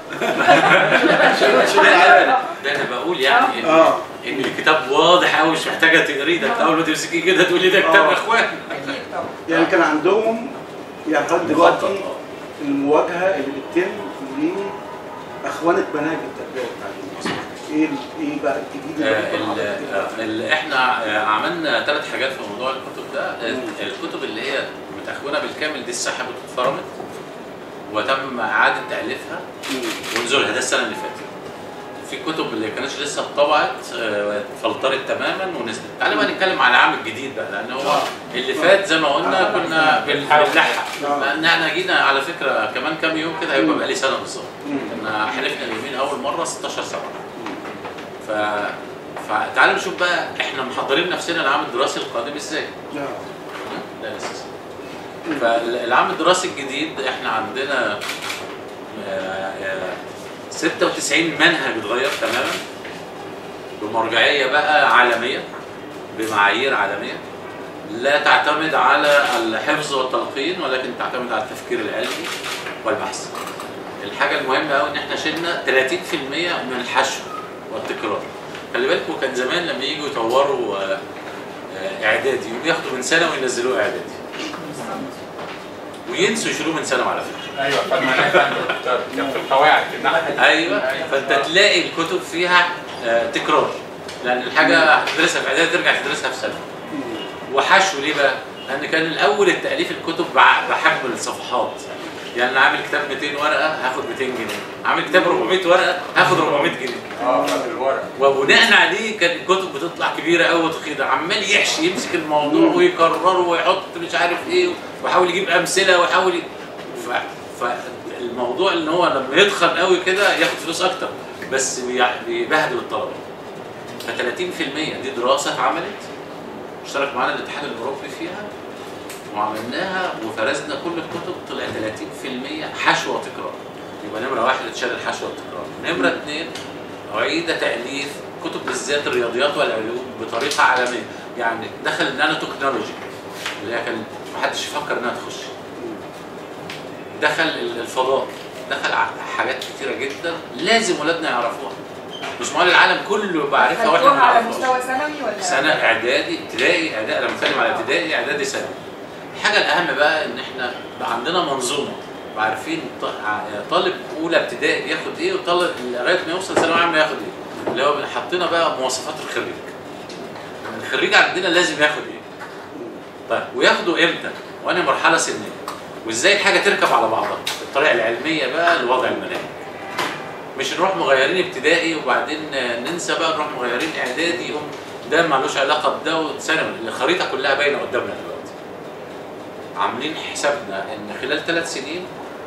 ده انا بقول يعني ان, آه. إن الكتاب واضح قوي مش محتاجه تقريه ده انت اول ما تمسكيه كده تقولي ده كتاب آه. اخوان اكيد طبعا يعني كان عندهم يعني لحد مخطط دلوقتي آه. المواجهة اللي بتتم لأخوانة مناهج التربية والتعليم ايه ال- ايه بقى الجديد اللي آه، ممكن ال- حضرتك آه، ال- احنا آه، عملنا ثلاث حاجات في موضوع الكتب ده آه، مم. الكتب اللي هي متأخونة بالكامل دي اتسحبت واتفرمت وتم إعادة تأليفها مم. ونزولها ده السنة اللي فاتت في كتب اللي كانتش لسه اتطبعت آه، اتفلترت تماما ونزلت تعالى بقى نتكلم على العام الجديد بقى لان هو آه. اللي فات زي ما قلنا آه. كنا بن- بنحاول. بنلحق آه. لان احنا جينا على فكره كمان كام يوم كده هيبقى مم. بقى لي سنه بالظبط مم. كنا حلفنا اليمين اول مره 16 7 ف فتعالوا نشوف بقى احنا محضرين نفسنا العام الدراسي القادم ازاي نعم. لا لسه فالعام الدراسي الجديد احنا عندنا آه، آه، 96 منهج اتغير تماما بمرجعيه بقى عالميه بمعايير عالميه لا تعتمد على الحفظ والتلقين ولكن تعتمد على التفكير العلمي والبحث. الحاجه المهمه قوي ان احنا شلنا 30% من الحشو والتكرار. خلي بالكم كان زمان لما يجوا يطوروا آه، آه، اعدادي ياخدوا من ثانوي وينزلوه اعدادي. وينسوا يشيلوه من ثانوي على فكره. ايوه فاهم كان في القواعد في الناحيه دي. ايوه فانت تلاقي الكتب فيها آه، تكرار لان الحاجه هتدرسها في اعدادي ترجع تدرسها في سنه وحشو ليه بقى؟ لان كان الاول التاليف الكتب بع- بحجم الصفحات يعني انا عامل كتاب 200 ورقه هاخد 200 جنيه عامل كتاب 400 ورقه هاخد 400 جنيه اه فاكر الورق وبناء عليه كانت الكتب بتطلع كبيره قوي وتخينه عمال يحشي يمسك الموضوع ويكرره ويحط مش عارف ايه ويحاول يجيب امثله ويحاول ي... ف... فالموضوع ان هو لما يتخن قوي كده ياخد فلوس اكتر بس بيع- بيبهدل الطلبه ف 30% دي دراسه اتعملت اشترك معانا الاتحاد الاوروبي فيها وعملناها وفرزنا كل الكتب طلع 30% حشو وتكرار يبقى نمره واحد اتشال الحشو والتكرار نمره اثنين أعيد تأليف كتب بالذات الرياضيات والعلوم بطريقة عالمية يعني دخل النانو تكنولوجي اللي هي كان محدش يفكر انها تخش دخل الفضاء دخل ع- حاجات كتيرة جدا لازم ولادنا يعرفوها مش معقول العالم كله يبقى عارفها واحنا ما خدتوها على نعرفهاش مستوى ثانوي ولا سنة إعدادي ابتدائي إعدادي أنا بتكلم على ابتدائي إعدادي ثانوي الحاجة الأهم بقى إن إحنا بقى عندنا منظومة عارفين ط- ع- طالب أولى ابتدائي ياخد إيه وطالب لغاية ما يوصل ثانوية عامة ياخد إيه اللي هو حطينا بقى مواصفات الخريج الخريج عندنا لازم ياخد إيه طيب وياخده إمتى وأنا مرحلة سنية وإزاي الحاجة تركب على بعضها الطريقة العلمية بقى لوضع المناهج مش نروح مغيرين ابتدائي وبعدين ننسى بقى نروح مغيرين اعدادي هم ده مالوش علاقه بده وثانوي الخريطه كلها باينه قدامنا دلوقتي عاملين حسابنا ان خلال ثلاث سنين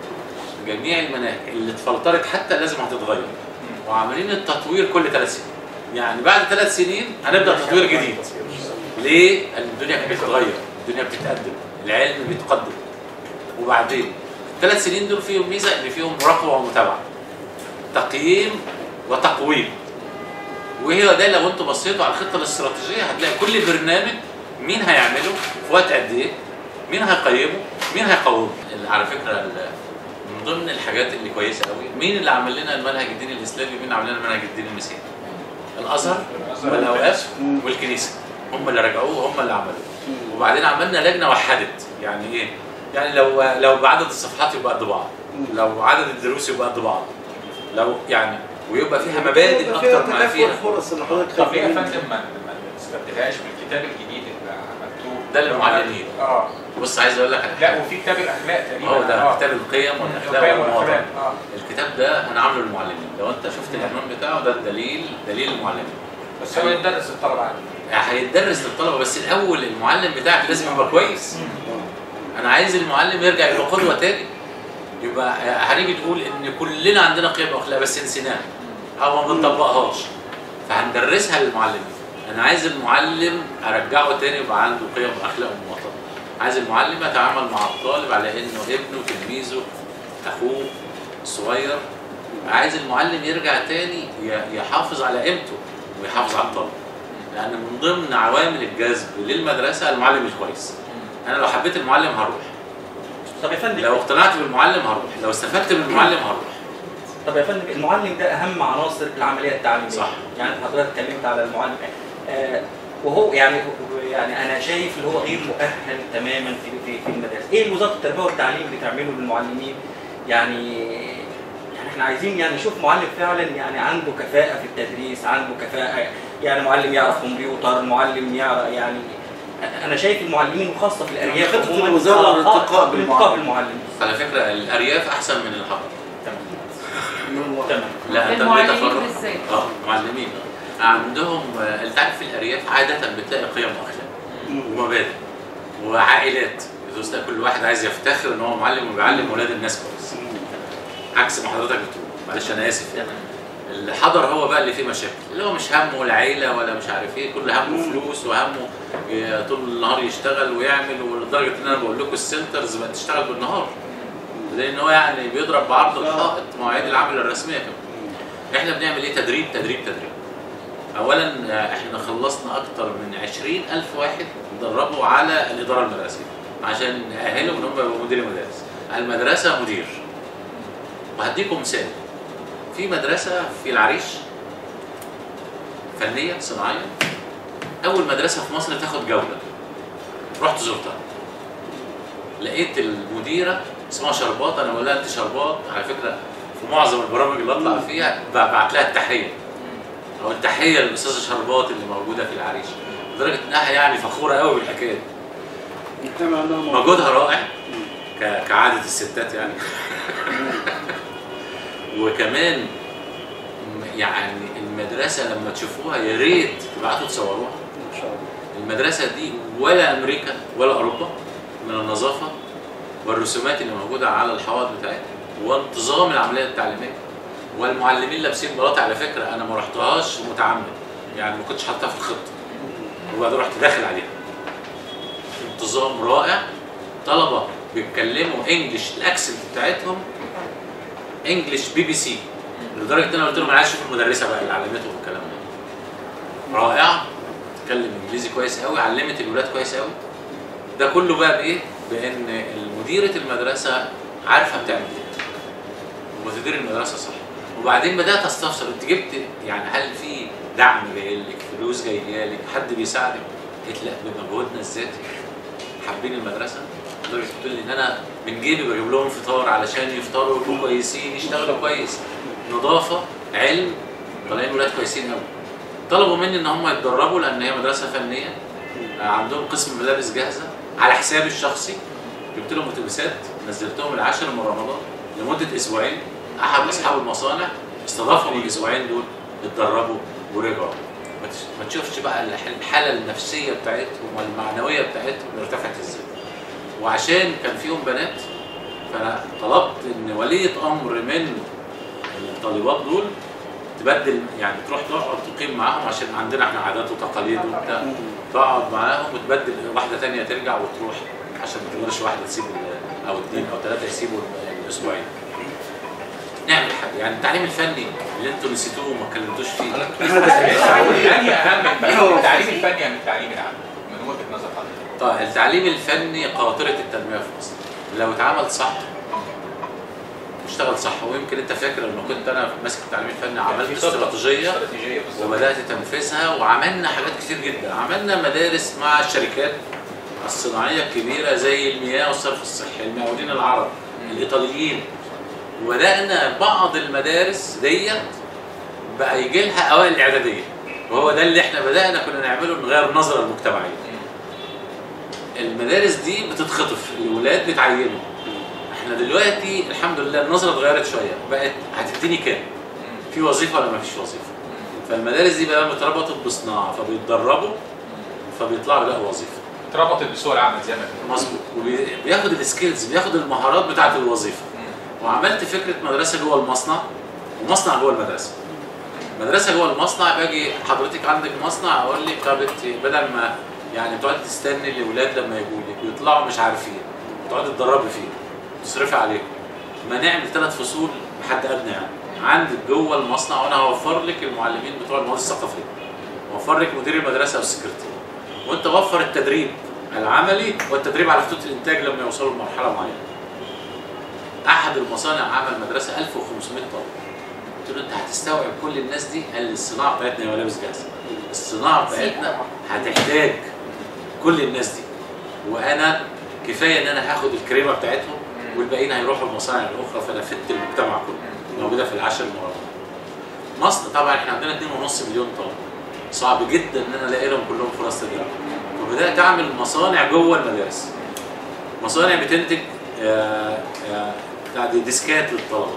جميع المناهج اللي اتفلترت حتى لازم هتتغير وعاملين التطوير كل ثلاث سنين يعني بعد ثلاث سنين هنبدا تطوير جديد ليه؟ لان الدنيا بتتغير الدنيا بتتقدم العلم بيتقدم وبعدين الثلاث سنين دول فيهم ميزه ان فيهم مراقبه ومتابعه تقييم وتقويم وهي ده لو انتم بصيتوا على الخطه الاستراتيجيه هتلاقي كل برنامج مين هيعمله في وقت قد ايه مين هيقيمه مين هيقومه ال- على فكره ال- من ضمن الحاجات اللي كويسه قوي مين اللي عمل لنا المنهج الديني الاسلامي مين اللي عمل لنا المنهج الديني المسيحي الازهر والاوقاف والكنيسه هم اللي رجعوه هم اللي عملوه وبعدين عملنا لجنه وحدت يعني ايه يعني لو لو بعدد الصفحات يبقى قد بعض لو عدد الدروس يبقى قد بعض لو يعني ويبقى فيها مبادئ يبقى اكتر ما تكافؤ فيها الفرص اللي حضرتك طب ليه يا خايف منه. فندم ما ما نستبدلهاش بالكتاب الجديد اللي مكتوب ده للمعلمين. اه بص عايز اقول لك على لا حاجه وفي كتاب الاخلاق تقريبا هو ده آه. كتاب القيم والاخلاق القيم والمواضيع والأخلاق. اه الكتاب ده انا عامله للمعلمين لو انت شفت العنوان بتاعه ده الدليل دليل المعلمين بس هو يدرس الطلبه عادي يعني هيتدرس للطلبه بس الاول المعلم بتاعك لازم يبقى كويس انا عايز المعلم يرجع يبقى قدوه تاني يبقى هنيجي تقول ان كلنا عندنا قيم واخلاق بس نسيناها او ما بنطبقهاش فهندرسها للمعلمين انا عايز المعلم ارجعه تاني يبقى عنده قيم واخلاق ومواطنه عايز المعلم يتعامل مع الطالب على انه ابنه تلميذه اخوه الصغير عايز المعلم يرجع تاني ي- يحافظ على قيمته ويحافظ على الطالب لان من ضمن عوامل الجذب للمدرسه المعلم الكويس انا لو حبيت المعلم هروح طب يا فندم لو اقتنعت بالمعلم هروح لو استفدت من المعلم هروح طب يا فندم المعلم ده اهم عناصر العمليه التعليميه صح. يعني انت حضرتك اتكلمت على المعلم آه وهو يعني يعني انا شايف ان هو غير مؤهل تماما في في, في المدارس ايه وزاره التربيه والتعليم بتعمله للمعلمين يعني يعني احنا عايزين يعني نشوف معلم فعلا يعني عنده كفاءه في التدريس عنده كفاءه يعني معلم يعرف كمبيوتر معلم يعرف يعني انا شايف المعلمين وخاصه في الارياف خطة عموماً، الوزارة آه، آه، للارتقاء بالمعلم. الارتقاء بالمعلم على فكره الارياف احسن من الحضر تمام تمام لا انت المعلمين تفرق بالذات. اه معلمين عندهم آه، انت عارف في الارياف عاده بتلاقي قيم واخلاق ومبادئ وعائلات بتوصل كل واحد عايز يفتخر ان هو معلم وبيعلم اولاد الناس كويس عكس ما حضرتك بتقول معلش انا اسف يعني الحضر هو بقى اللي فيه مشاكل اللي هو مش همه العيله ولا مش عارف ايه كل همه فلوس وهمه ي- طول النهار يشتغل ويعمل ولدرجه ان انا بقول لكم السنترز بقت تشتغل بالنهار لان هو يعني بيضرب بعرض الحائط مواعيد العمل الرسميه كمان احنا بنعمل ايه تدريب تدريب تدريب اولا آه، احنا خلصنا اكتر من 20000 واحد دربوا على الاداره المدرسيه عشان نأهلهم ان هم يبقوا مدير مدارس المدرسه مدير وهديكم مثال في مدرسه في العريش فنيه صناعيه اول مدرسه في مصر تاخد جوله رحت زرتها لقيت المديره اسمها شربات انا بقول لها انت شربات على فكره في معظم البرامج اللي اطلع فيها ببعت لها التحيه او التحيه للاستاذه شربات اللي موجوده في العريش لدرجه انها يعني فخوره قوي بالحكايه دي مجتمع انها موجودة. مجهودها رائع ك- كعادة الستات يعني وكمان م- يعني المدرسة لما تشوفوها يا ريت تبعتوا تصوروها ان شاء الله المدرسة دي ولا أمريكا ولا أوروبا من النظافة والرسومات اللي موجودة على الحوائط بتاعتها وانتظام العملية التعليمية والمعلمين لابسين بلاط على فكرة أنا ما رحتهاش متعمد يعني ما كنتش حاطها في الخطة وبعدين رحت داخل عليها انتظام رائع طلبة بيتكلموا انجلش الاكسنت بتاعتهم انجلش بي بي سي لدرجة ان انا قلت لهم انا عايز اشوف المدرسة بقى اللي علمتهم الكلام ده رائعة تتكلم انجليزي كويس قوي علمت الولاد كويس قوي ده كله بقى بايه؟ بان مديرة المدرسة عارفة بتعمل ايه وتدير المدرسة صح وبعدين بدأت استفسر انت جبت يعني هل في دعم جاي لك فلوس جايه لك حد بيساعدك؟ قلت لا بمجهودنا الذاتي حابين المدرسه لدرجه بتقول لي ان انا من جيبي بجيب لهم فطار علشان يفطروا يبقوا كويسين يشتغلوا كويس نظافه علم طالعين ولاد كويسين قوي طلبوا مني ان هم يتدربوا لان هي مدرسه فنيه آه، عندهم قسم ملابس جاهزه على حسابي الشخصي جبت لهم اتوبيسات نزلتهم العاشر من رمضان لمده اسبوعين احد اصحاب المصانع استضافهم الاسبوعين دول اتدربوا ورجعوا ما تش- ما تشوفش بقى الح- الحاله النفسيه بتاعتهم والمعنويه بتاعتهم ارتفعت ازاي وعشان كان فيهم بنات فانا طلبت ان وليه امر من الطالبات دول تبدل يعني تروح تقعد تقيم معاهم عشان عندنا احنا عادات وتقاليد وبتاع تقعد معاهم وتبدل واحده تانية ترجع وتروح عشان ما تقدرش واحده تسيب ال- او اثنين او ثلاثه يسيبوا ال- الاسبوعين نعمل حاجه يعني التعليم الفني اللي انتوا نسيتوه وما اتكلمتوش فيه التعليم الفني اهم من التعليم الفني من التعليم العام من وجهه نظر حضرتك طيب التعليم الفني قاطرة التنمية في مصر لو اتعمل صح اشتغل صح ويمكن انت فاكر لما كنت انا ماسك التعليم الفني عملت في خطة استراتيجية استراتيجيه بالظبط وبدات تنفذها وعملنا حاجات كتير جدا عملنا مدارس مع الشركات الصناعيه الكبيره زي المياه والصرف الصحي المقاولين العرب الايطاليين وبدانا بعض المدارس ديت بقى يجي لها اوائل الاعداديه وهو ده اللي احنا بدانا كنا نعمله نغير النظره المجتمعيه المدارس دي بتتخطف الاولاد بيتعينوا احنا دلوقتي الحمد لله النظره اتغيرت شويه بقت هتديني كام في وظيفه ولا ما فيش وظيفه فالمدارس دي بقى اتربطت بصناعه فبيتدربوا فبيطلعوا يلاقوا وظيفه اتربطت بسوق العمل زي ما بنقول مظبوط وبياخد السكيلز بياخد المهارات بتاعه الوظيفه وعملت فكره مدرسه جوه المصنع ومصنع جوه المدرسه مدرسه جوه المصنع باجي حضرتك عندك مصنع اقول لك طب انت بدل ما يعني تقعدي تستني الاولاد لما يجوا لك ويطلعوا مش عارفين تقعدي تدربي فيه تصرفي عليهم ما نعمل ثلاث فصول لحد ادنى يعني عندك جوه المصنع وانا هوفر لك المعلمين بتوع المواد الثقافيه وفر لك مدير المدرسه والسكرتير وانت وفر التدريب العملي والتدريب على خطوط الانتاج لما يوصلوا لمرحله معينه احد المصانع عمل مدرسه 1500 طالب قلت له انت هتستوعب كل الناس دي قال لي الصناعه بتاعتنا يا ملابس جاهزه الصناعه بتاعتنا هتحتاج كل الناس دي وانا كفايه ان انا هاخد الكريمه بتاعتهم والباقيين هيروحوا المصانع الاخرى فانا فدت المجتمع كله موجوده في العشر المرات مصر طبعا احنا عندنا 2.5 مليون طالب صعب جدا ان انا الاقي لهم كلهم فرص تدريب فبدات اعمل مصانع جوه المدارس مصانع بتنتج آه، آه، بتاع دي ديسكات للطلبه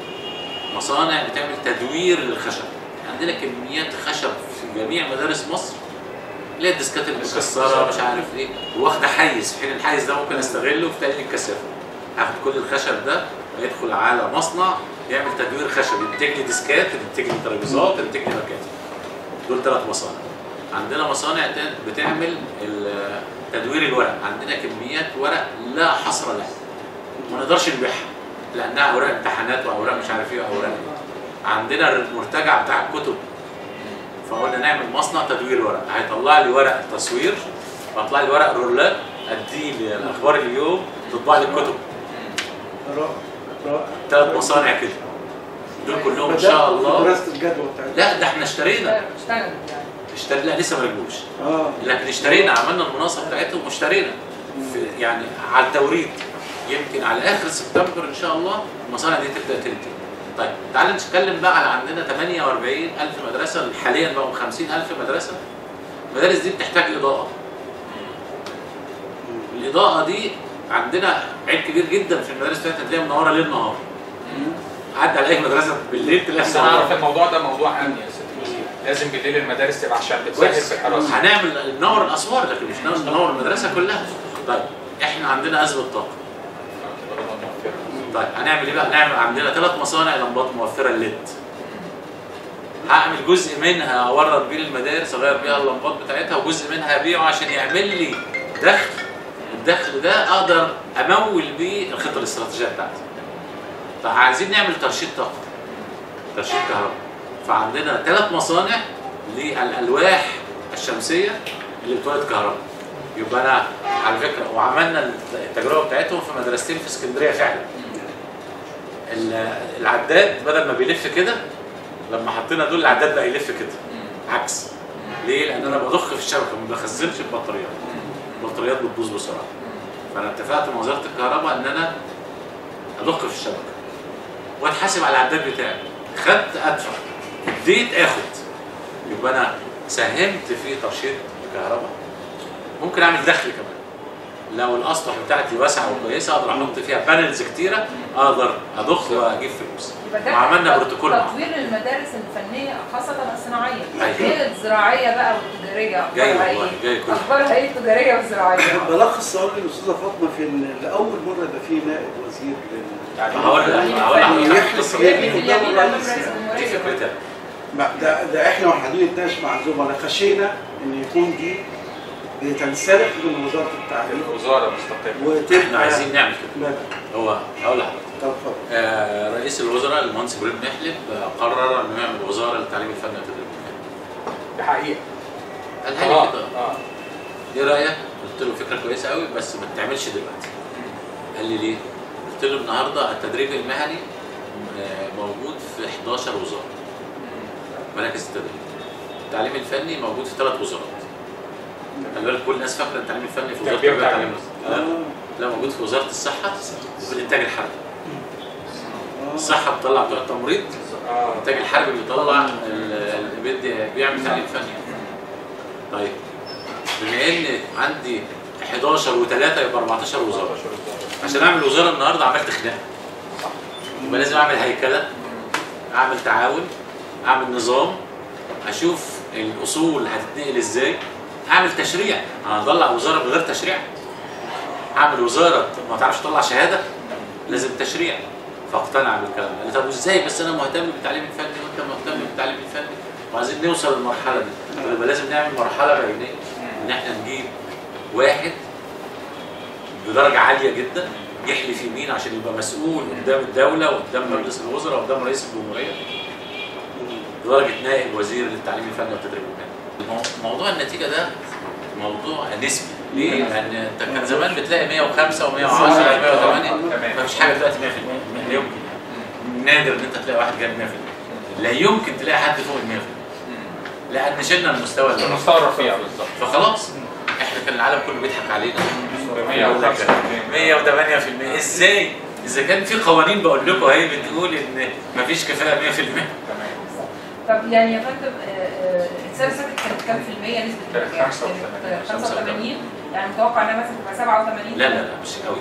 مصانع بتعمل تدوير للخشب عندنا كميات خشب في جميع مدارس مصر اللي هي الديسكات المكسره مش عارف ايه واخده حيز في حين الحيز ده ممكن استغله في تقليل الكثافه هاخد كل الخشب ده ويدخل على مصنع يعمل تدوير خشب ينتج لي ديسكات ينتج لي ترابيزات ينتج لي مكاتب دول ثلاث مصانع عندنا مصانع تانية بتعمل ال- تدوير الورق عندنا كميات ورق لا حصر لها ما نقدرش نبيعها لانها اوراق امتحانات واوراق مش عارف ايه واوراق إيه. عندنا المرتجع بتاع الكتب فقلنا نعمل مصنع تدوير ورق هيطلع لي ورق تصوير ويطلع لي ورق رولات اديه لاخبار اليوم تطبع لي الكتب رائع رائع ثلاث مصانع كده دول كلهم ان شاء بدأت في الله دراسه الجدوى بتاعتها لا ده احنا اشترينا اشتغل يعني اشتري لا لسه ما رجعوش اه لكن اشترينا عملنا المناصه بتاعتهم واشترينا في يعني على التوريد يمكن على اخر سبتمبر ان شاء الله المصانع دي تبدا تنتج طيب تعال نتكلم بقى على عندنا 48000 مدرسه حاليا بقوا 50000 مدرسه المدارس دي بتحتاج اضاءه الاضاءه دي عندنا عيب كبير جدا في المدارس بتاعتنا تلاقيها منوره ليل نهار عدى على اي مدرسه بالليل تلاقيها بس انا اعرف منورة. الموضوع ده موضوع امني يا ست الوزير لازم بالليل المدارس تبقى عشان بتسهل كويس في الحراسه هنعمل ننور الاسوار لكن مش ننور- ننور المدرسه كلها طيب احنا عندنا ازمه طاقه طيب هنعمل ايه بقى؟ نعمل عندنا ثلاث مصانع لمبات موفره الليد. هعمل جزء منها اورد بيه للمدارس اغير بيها اللمبات بتاعتها وجزء منها ابيعه عشان يعمل لي دخل الدخل ده اقدر امول بيه الخطه الاستراتيجيه بتاعتي. فعايزين نعمل ترشيد طاقه. ترشيد كهرباء. فعندنا ثلاث مصانع للالواح الشمسيه اللي بتولد كهرباء. يبقى انا على فكره وعملنا التجربه بتاعتهم في مدرستين في اسكندريه فعلا. ال- العداد بدل ما بيلف كده لما حطينا دول العداد بقى يلف كده عكس ليه؟ لان انا بضخ في الشبكه ما بخزنش البطاريات البطاريات بتبوظ بسرعه فانا اتفقت مع وزاره الكهرباء ان انا اضخ في الشبكه واتحاسب على العداد بتاعي خدت ادفع اديت اخد يبقى انا ساهمت في ترشيد الكهرباء ممكن اعمل دخل كمان لو الاسطح بتاعتي واسعه وكويسه اقدر احط فيها بانلز كتيره اقدر اضخ واجيب فلوس يبقى ده وعملنا تط- بروتوكول معاهم. تطوير المدارس الفنيه خاصه الصناعيه أيوة. غير الزراعيه بقى والتجاريه جاي اخبارها والله، ايه؟ جاي كله. اخبارها ايه التجاريه والزراعيه؟ بلخص اقول للاستاذه فاطمه في ان لاول مره يبقى في نائب وزير لل يعني هقول لك هقول يعني لك يحلف في يمين اليمين قدام امام الرئيس رئيس يعني. دي الجمهوريه فكرتها ما ده, ده احنا وحدين نتناقش مع الزملاء خشينا ان يكون دي بتنسلخ من وزاره التعليم الوزاره مستقله وتبقى احنا عايزين نعمل كده ماذا؟ هو هقول لحضرتك طب اتفضل. آه، رئيس الوزراء المهندس ابراهيم محلب آه، قرر انه يعمل وزاره للتعليم الفني والتدريب المهني. دي حقيقه قالها لي اه كده اه ايه رايك؟ قلت له فكره كويسه قوي بس ما تعملش دلوقتي. قال لي ليه؟ قلت له النهارده التدريب المهني آه، موجود في 11 وزاره. مراكز التدريب. التعليم الفني موجود في ثلاث وزارات. خلي بالك كل الناس فاكره التعليم الفني في وزاره تربية التربيه وتعليم. والتعليم لا لا موجود في وزاره الصحه وفي الانتاج الحربي. الصحه بتطلع بتوع التمريض اه الانتاج الحربي بيطلع ال- اللي بيدي بيعمل تعليم فني طيب بما ان عندي 11 و3 يبقى 14 وزاره عشان اعمل وزاره النهارده عملت خناقه يبقى لازم اعمل هيكله اعمل تعاون اعمل نظام اشوف الاصول هتتنقل ازاي اعمل تشريع انا هطلع وزاره من غير تشريع اعمل وزاره ما تعرفش تطلع شهاده لازم تشريع فاقتنع بالكلام ده قال لي طب وازاي بس انا مهتم بالتعليم الفني وانت مهتم بالتعليم الفني وعايزين نوصل للمرحله دي قلت له يبقى لازم نعمل مرحله بينيه ان احنا نجيب واحد بدرجه عاليه جدا يحلف يمين عشان يبقى مسؤول قدام الدوله وقدام مجلس الوزراء وقدام رئيس الجمهوريه بدرجه نائب وزير للتعليم الفني والتدريب المهني. مو- موضوع النتيجه ده موضوع نسبي ليه؟ لان انت كان زمان بتلاقي 105 و110 و108 تمام مفيش حاجه دلوقتي 100% لا يمكن نادر ان انت تلاقي واحد جايب 100% لا يمكن تلاقي حد فوق ال 100% لان شلنا المستوى ده المستوى الرفيع بالظبط فخلاص احنا كان العالم كله بيضحك علينا 105 108% ازاي؟ اذا كان في قوانين بقول لكم اهي بتقول ان مفيش كفاءه 100% تمام طب يعني يا فندم آه، آه، السنه اللي فاتت كانت كام في المية نسبة كانت النجاح؟ 85. كانت 85 يعني متوقع انها مثلا تبقى 87 لا لا لا مش قوي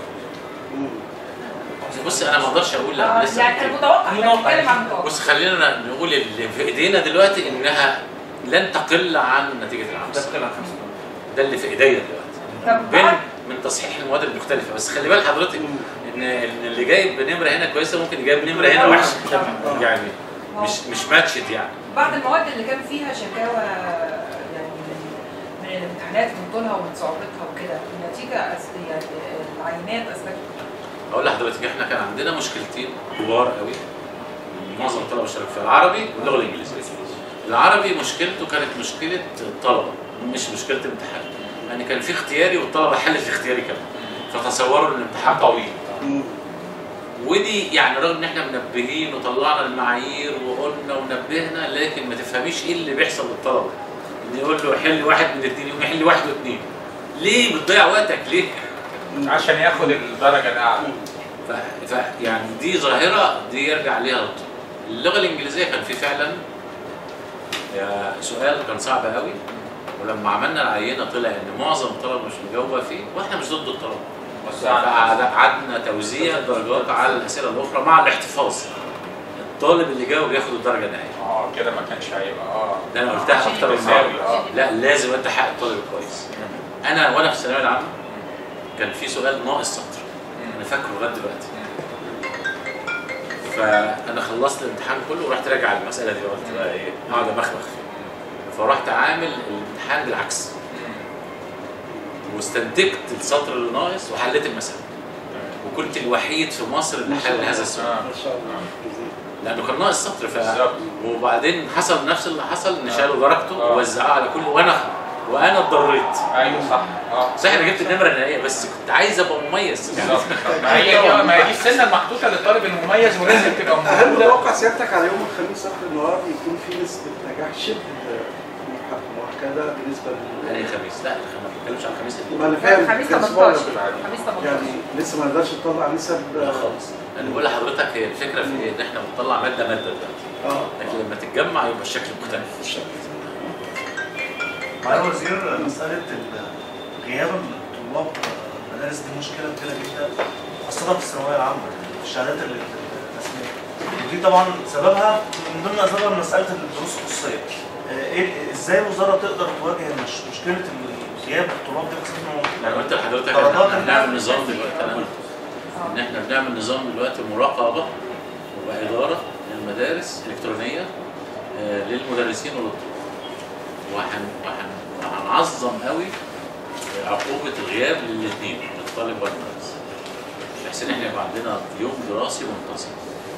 بص انا ما اقدرش اقول آه، لا لسه يعني المتوقع احنا متوقع. بنتكلم عن المتوقع بص خلينا نقول اللي في ايدينا دلوقتي انها لن تقل عن نتيجه العمس ده اللي في ايديا دلوقتي طب بين بعد من تصحيح المواد المختلفه بس خلي بال حضرتك ان ان اللي جايب بنمره هنا كويسه ممكن يجيب نمره هنا وحشه طبعاً. يعني مش مش ماتشت يعني بعض المواد اللي كان فيها شكاوى يعني من من الامتحانات من طولها ومن صعوبتها وكده النتيجه أس- يعني العينات اثبتت اقول لحضرتك احنا كان عندنا مشكلتين كبار قوي معظم الطلبه اشتركوا فيها العربي واللغه الانجليزيه العربي مشكلته كانت مشكله الطلبه مش مشكله امتحان يعني كان في اختياري والطلبه حلت الاختياري كمان فتصوروا ان الامتحان طويل ودي يعني رغم ان احنا منبهين وطلعنا المعايير وقلنا ونبهنا لكن ما تفهميش ايه اللي بيحصل للطلبه ان يقول له حل واحد من الاثنين يقوم يحل واحد واثنين ليه بتضيع وقتك ليه؟ عشان ياخد الدرجه الاعلى ف... ف... يعني دي ظاهره دي يرجع ليها الط- اللغه الانجليزيه كان في فعلا يا سؤال كان صعب قوي ولما عملنا العينه طلع ان معظم الطلبه مش مجاوبه فيه واحنا مش ضد الطلبه بس فقعدنا توزيع درجات على الاسئله الاخرى مع الاحتفاظ الطالب اللي جاوب ياخد الدرجه النهائيه اه كده ما كانش هيبقى اه ده انا قلتها عشان اكتر من تساوي، مره اه. لا لازم انت حق الطالب كويس انا وانا في الثانويه العامه كان في سؤال ناقص سطر انا فاكره لغايه دلوقتي فانا خلصت الامتحان كله ورحت راجع على المساله دي قلت بقى ايه اقعد امخمخ فيها فرحت عامل الامتحان بالعكس واستنتجت السطر اللي ناقص وحليت المساله وكنت الوحيد في مصر اللي حل هذا السؤال آه. ما شاء الله لانه كان ناقص سطر ف بالظبط. وبعدين حصل نفس اللي حصل ان شالوا درجته آه. ووزعوها على كل وانا وانا اتضريت ايوه صح اه صح انا جبت النمره النهائيه بس كنت عايز ابقى مميز بالظبط ما هي دي ما هي دي السنه المحطوطه للطالب المميز ولازم تبقى هل موجوده متوقع سيادتك على يوم الخميس اخر النهار يكون في نسبه نجاح شبه مؤكده بالنسبه يعني لل الخميس لا الخميس ما بتكلمش عن الخميس ما انا فاهم خميس الأسبوع 18 اللي فات. خميس 18 يعني لسه ما نقدرش نطلع نسب لا خالص انا بقول لحضرتك هي الفكره في ايه ان احنا بنطلع ماده ماده دلوقتي اه لكن لما تتجمع يبقى الشكل مختلف معالي الوزير مسألة ال- غياب الطلاب المدارس دي مشكلة كبيرة جدا خاصة في الثانوية العامة في الشهادات ال- الرسمية ودي طبعا سببها من ضمن أسبابها مسألة الدروس الخصوصية آه، إيه ازاي الوزارة تقدر تواجه المش- مشكلة ال- غياب الطلاب دي خاصة انا قلت لحضرتك درجات ان احنا بنعمل الناس نظام دلوقتي انا قلت ان احنا بنعمل نظام دلوقتي مراقبه واداره للمدارس الالكترونيه آه، للمدرسين وللطلاب وهن وهن وهنعظم قوي عقوبه الغياب للاثنين للطالب والمدرس بحيث ان احنا يبقى عندنا يوم دراسي منتظم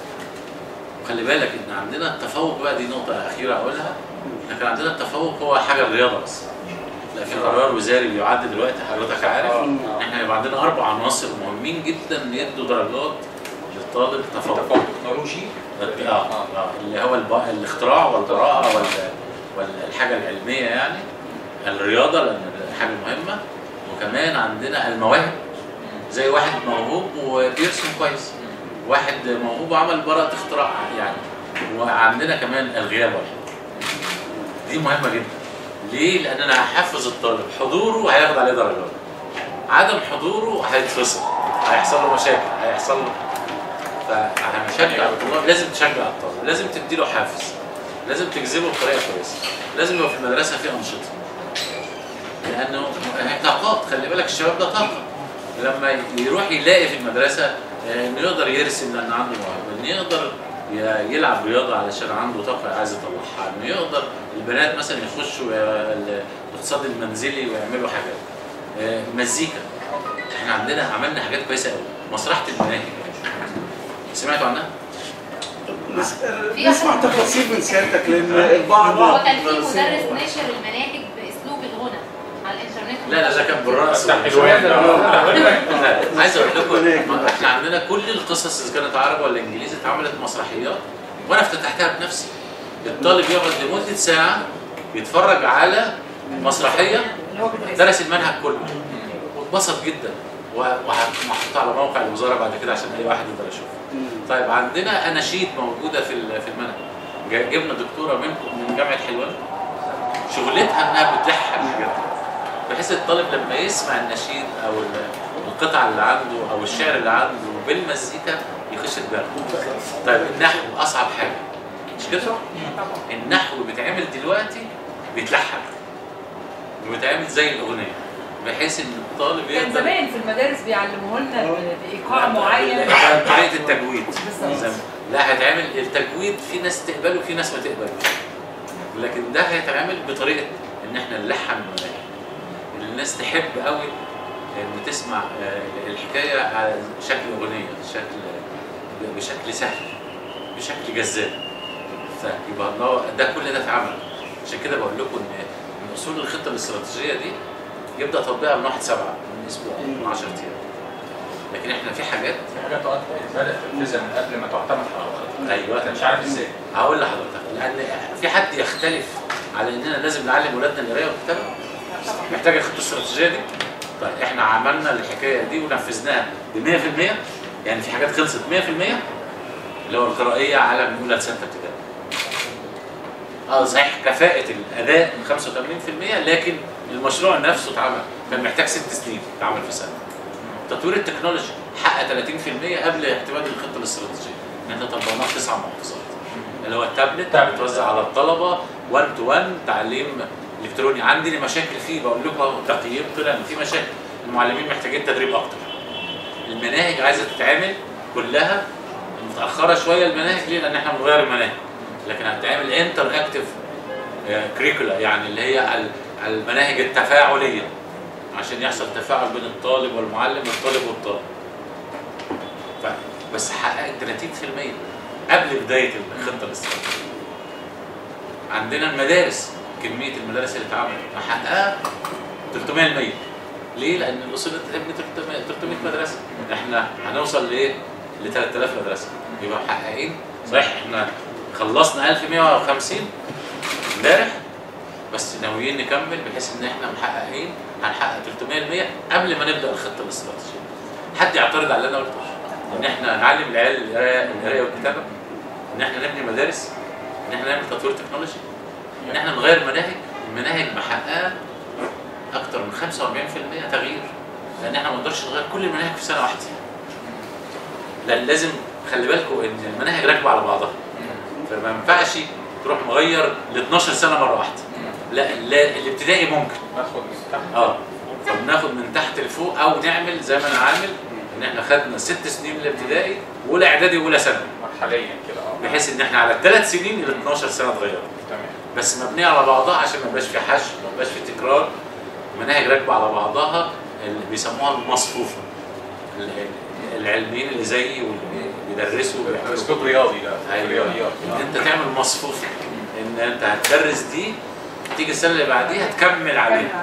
وخلي بالك ان عندنا التفوق بقى دي نقطه اخيره اقولها احنا كان عندنا التفوق هو حاجه الرياضه بس لا في قرار وزاري بيعد دلوقتي حضرتك عارف آه. ان احنا يبقى عندنا اربع عناصر مهمين جدا يدوا درجات للطالب تفوق تفوق تكنولوجي آه. آه. اللي هو الب... الاختراع والبراءه وال... والحاجه العلميه يعني الرياضه لان حاجه مهمه وكمان عندنا المواهب زي واحد موهوب وبيرسم كويس واحد موهوب وعمل براءة اختراع يعني وعندنا كمان الغياب واحد دي مهمة جدا ليه؟ لأن أنا هحفز الطالب حضوره هياخد عليه درجات عدم حضوره هيتفصل هيحصل له مشاكل هيحصل له فهنشجع الطلاب لازم تشجع الطالب لازم تديله حافز لازم تجذبه بطريقة كويسة لازم يبقى في المدرسة في أنشطة لأنه هي طاقات خلي بالك الشباب ده طاقة لما يروح يلاقي في المدرسة آه، انه يقدر يرسم لان عنده موهبه، انه يقدر ي- يلعب رياضه علشان عنده طاقه عايز يطلعها، انه يقدر البنات مثلا يخشوا آه، ال- الاقتصاد المنزلي ويعملوا حاجات. آه، مزيكا احنا عندنا عملنا حاجات كويسه قوي، مسرحه المناهج سمعتوا عنها؟ نس- نسمع تفاصيل من سيادتك لان البعض هو كان في مدرس ناشر المناهج باسلوب الغنى على الانترنت لا لا ده كان بالرقص بتاع حلوان لا، عايز اقول لكم ما احنا عندنا كل القصص اذا كانت عربي ولا انجليزي اتعملت مسرحيات وانا افتتحتها بنفسي الطالب يقعد لمده ساعه يتفرج على مسرحيه اللي هو بيدرس درس المنهج كله واتبسط جدا ومحطوط على موقع الوزاره بعد كده عشان اي واحد يقدر يشوفه طيب عندنا اناشيد موجوده في ال- في المنهج جا- جبنا دكتوره منكم من جامعه حلوان شغلتها انها بتلحن بجد بحيث الطالب لما يسمع النشيد او ال- القطعه اللي عنده او الشعر اللي عنده بالمزيكا يخش دماغه طيب النحو اصعب حاجه مش كده؟ النحو بيتعمل دلوقتي بيتلحن وبيتعمل زي الاغنيه بحيث ان الطالب كان يقدر زمان في المدارس بيعلموه لنا ب- بايقاع معين لا، طريقه التجويد بالظبط. زي- لا هيتعمل التجويد في ناس تقبله وفي ناس ما تقبلوش لكن ده هيتعمل بطريقه ان احنا نلحن المناهج ان الناس تحب قوي ان تسمع آه، الحكايه على شكل اغنيه شكل بشكل سهل بشكل جذاب فيبقى الله ده كل ده اتعمل عشان كده بقول لكم ان من اصول الخطه الاستراتيجيه دي يبدا تطبيقها من 1 7 من اسبوع من 10 ايام لكن احنا في حاجات في حاجات وقت بدات تنفذها من قبل ما تعتمد على ايوه انت مش عارف ازاي هقول لحضرتك لان في حد يختلف على اننا لازم نعلم ولادنا القرايه والكتابه محتاج الخطه الاستراتيجيه دي طيب احنا عملنا الحكايه دي ونفذناها ب 100% يعني في حاجات خلصت 100% اللي هو القرائيه على من اولى لسته ابتدائي. اه صحيح كفاءه الاداء 85% لكن المشروع نفسه اتعمل كان محتاج ست سنين اتعمل في سنه. تطوير التكنولوجي حقق 30% قبل اعتماد الخطه الاستراتيجيه ان احنا طبقناه في تسع محافظات اللي هو التابلت تابلت. بيتوزع على الطلبه 1 تو 1 تعليم الكتروني عندي مشاكل فيه بقول لكم اهو تقييم طلع ان في مشاكل المعلمين محتاجين تدريب اكتر المناهج عايزه تتعمل كلها متاخره شويه المناهج ليه؟ لان احنا بنغير المناهج لكن هتتعمل انتر اكتف كريكولا يعني اللي هي ال- المناهج التفاعليه عشان يحصل تفاعل بين الطالب والمعلم والطالب والطالب ف- بس حققت 30% قبل بدايه الخطه الاستراتيجيه عندنا المدارس كميه المدارس اللي اتعملت محققه 300% ليه؟ لان الاصول تبني 300 300 مدرسه احنا هنوصل لايه؟ ل 3000 مدرسه يبقى محققين صحيح احنا خلصنا 1150 امبارح بس ناويين نكمل بحيث ان احنا محققين هنحقق 300% قبل ما نبدا الخطه الاستراتيجيه. حد يعترض على اللي انا قلته؟ ان احنا نعلم العيال القرايه القرايه والكتابه ان احنا نبني مدارس ان احنا نعمل تطوير تكنولوجي ان احنا نغير المناهج المناهج محققه اكتر من 45% تغيير لان احنا ما نقدرش نغير كل المناهج في سنه واحده لان لازم خلي بالكم ان المناهج راكبه على بعضها فما ينفعش تروح مغير ل 12 سنه مره واحده لا, لا الابتدائي ممكن ندخل من تحت اه فبناخد من تحت لفوق او نعمل زي ما انا عامل ان احنا خدنا ست سنين الابتدائي واولى اعدادي واولى ثانوي مرحليا كده اه بحيث ان احنا على الثلاث سنين ال 12 سنه اتغيروا تمام بس مبنيه على بعضها عشان ما يبقاش في حشو ما يبقاش في تكرار مناهج راكبه على بعضها اللي بيسموها المصفوفه ال- ال- العلميين اللي زيي واللي بيدرسوا وبيعملوا اسلوب رياضي ده ايوه رياضيات ان انت تعمل مصفوفه ان انت هتدرس دي تيجي السنه اللي بعديها تكمل عليها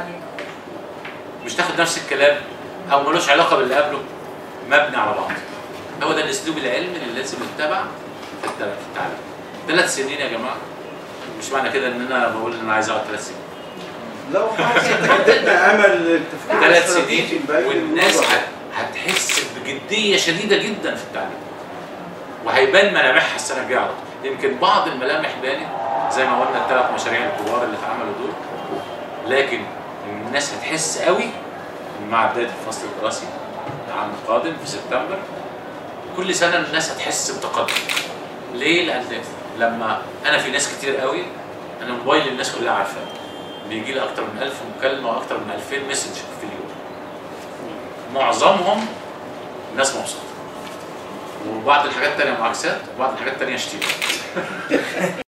مش تاخد نفس الكلام او ملوش علاقه باللي قبله مبني على بعض هو ده الاسلوب العلمي اللي لازم يتبع في الت- في التعليم ثلاث سنين يا جماعه مش معنى كده ان انا بقول ان انا عايز اقعد ثلاث سنين لو خلاص اديتنا امل التفكير ثلاث الاستراتيجي سنين بأي والناس موضوع. هت- هتحس بجديه شديده جدا في التعليم وهيبان ملامحها السنه الجايه على طول يمكن بعض الملامح بانت زي ما قلنا الثلاث مشاريع الكبار اللي اتعملوا دول لكن الناس هتحس قوي مع بدايه الفصل الدراسي العام القادم في سبتمبر كل سنه الناس هتحس بتقدم ليه؟ لان لما انا في ناس كتير قوي انا موبايل الناس كلها عارفاه بيجي لي اكتر من 1000 مكالمه واكتر من 2000 مسج في اليوم معظمهم ناس مبسوطه وبعض الحاجات التانية معاكسات وبعض الحاجات التانية شتيمة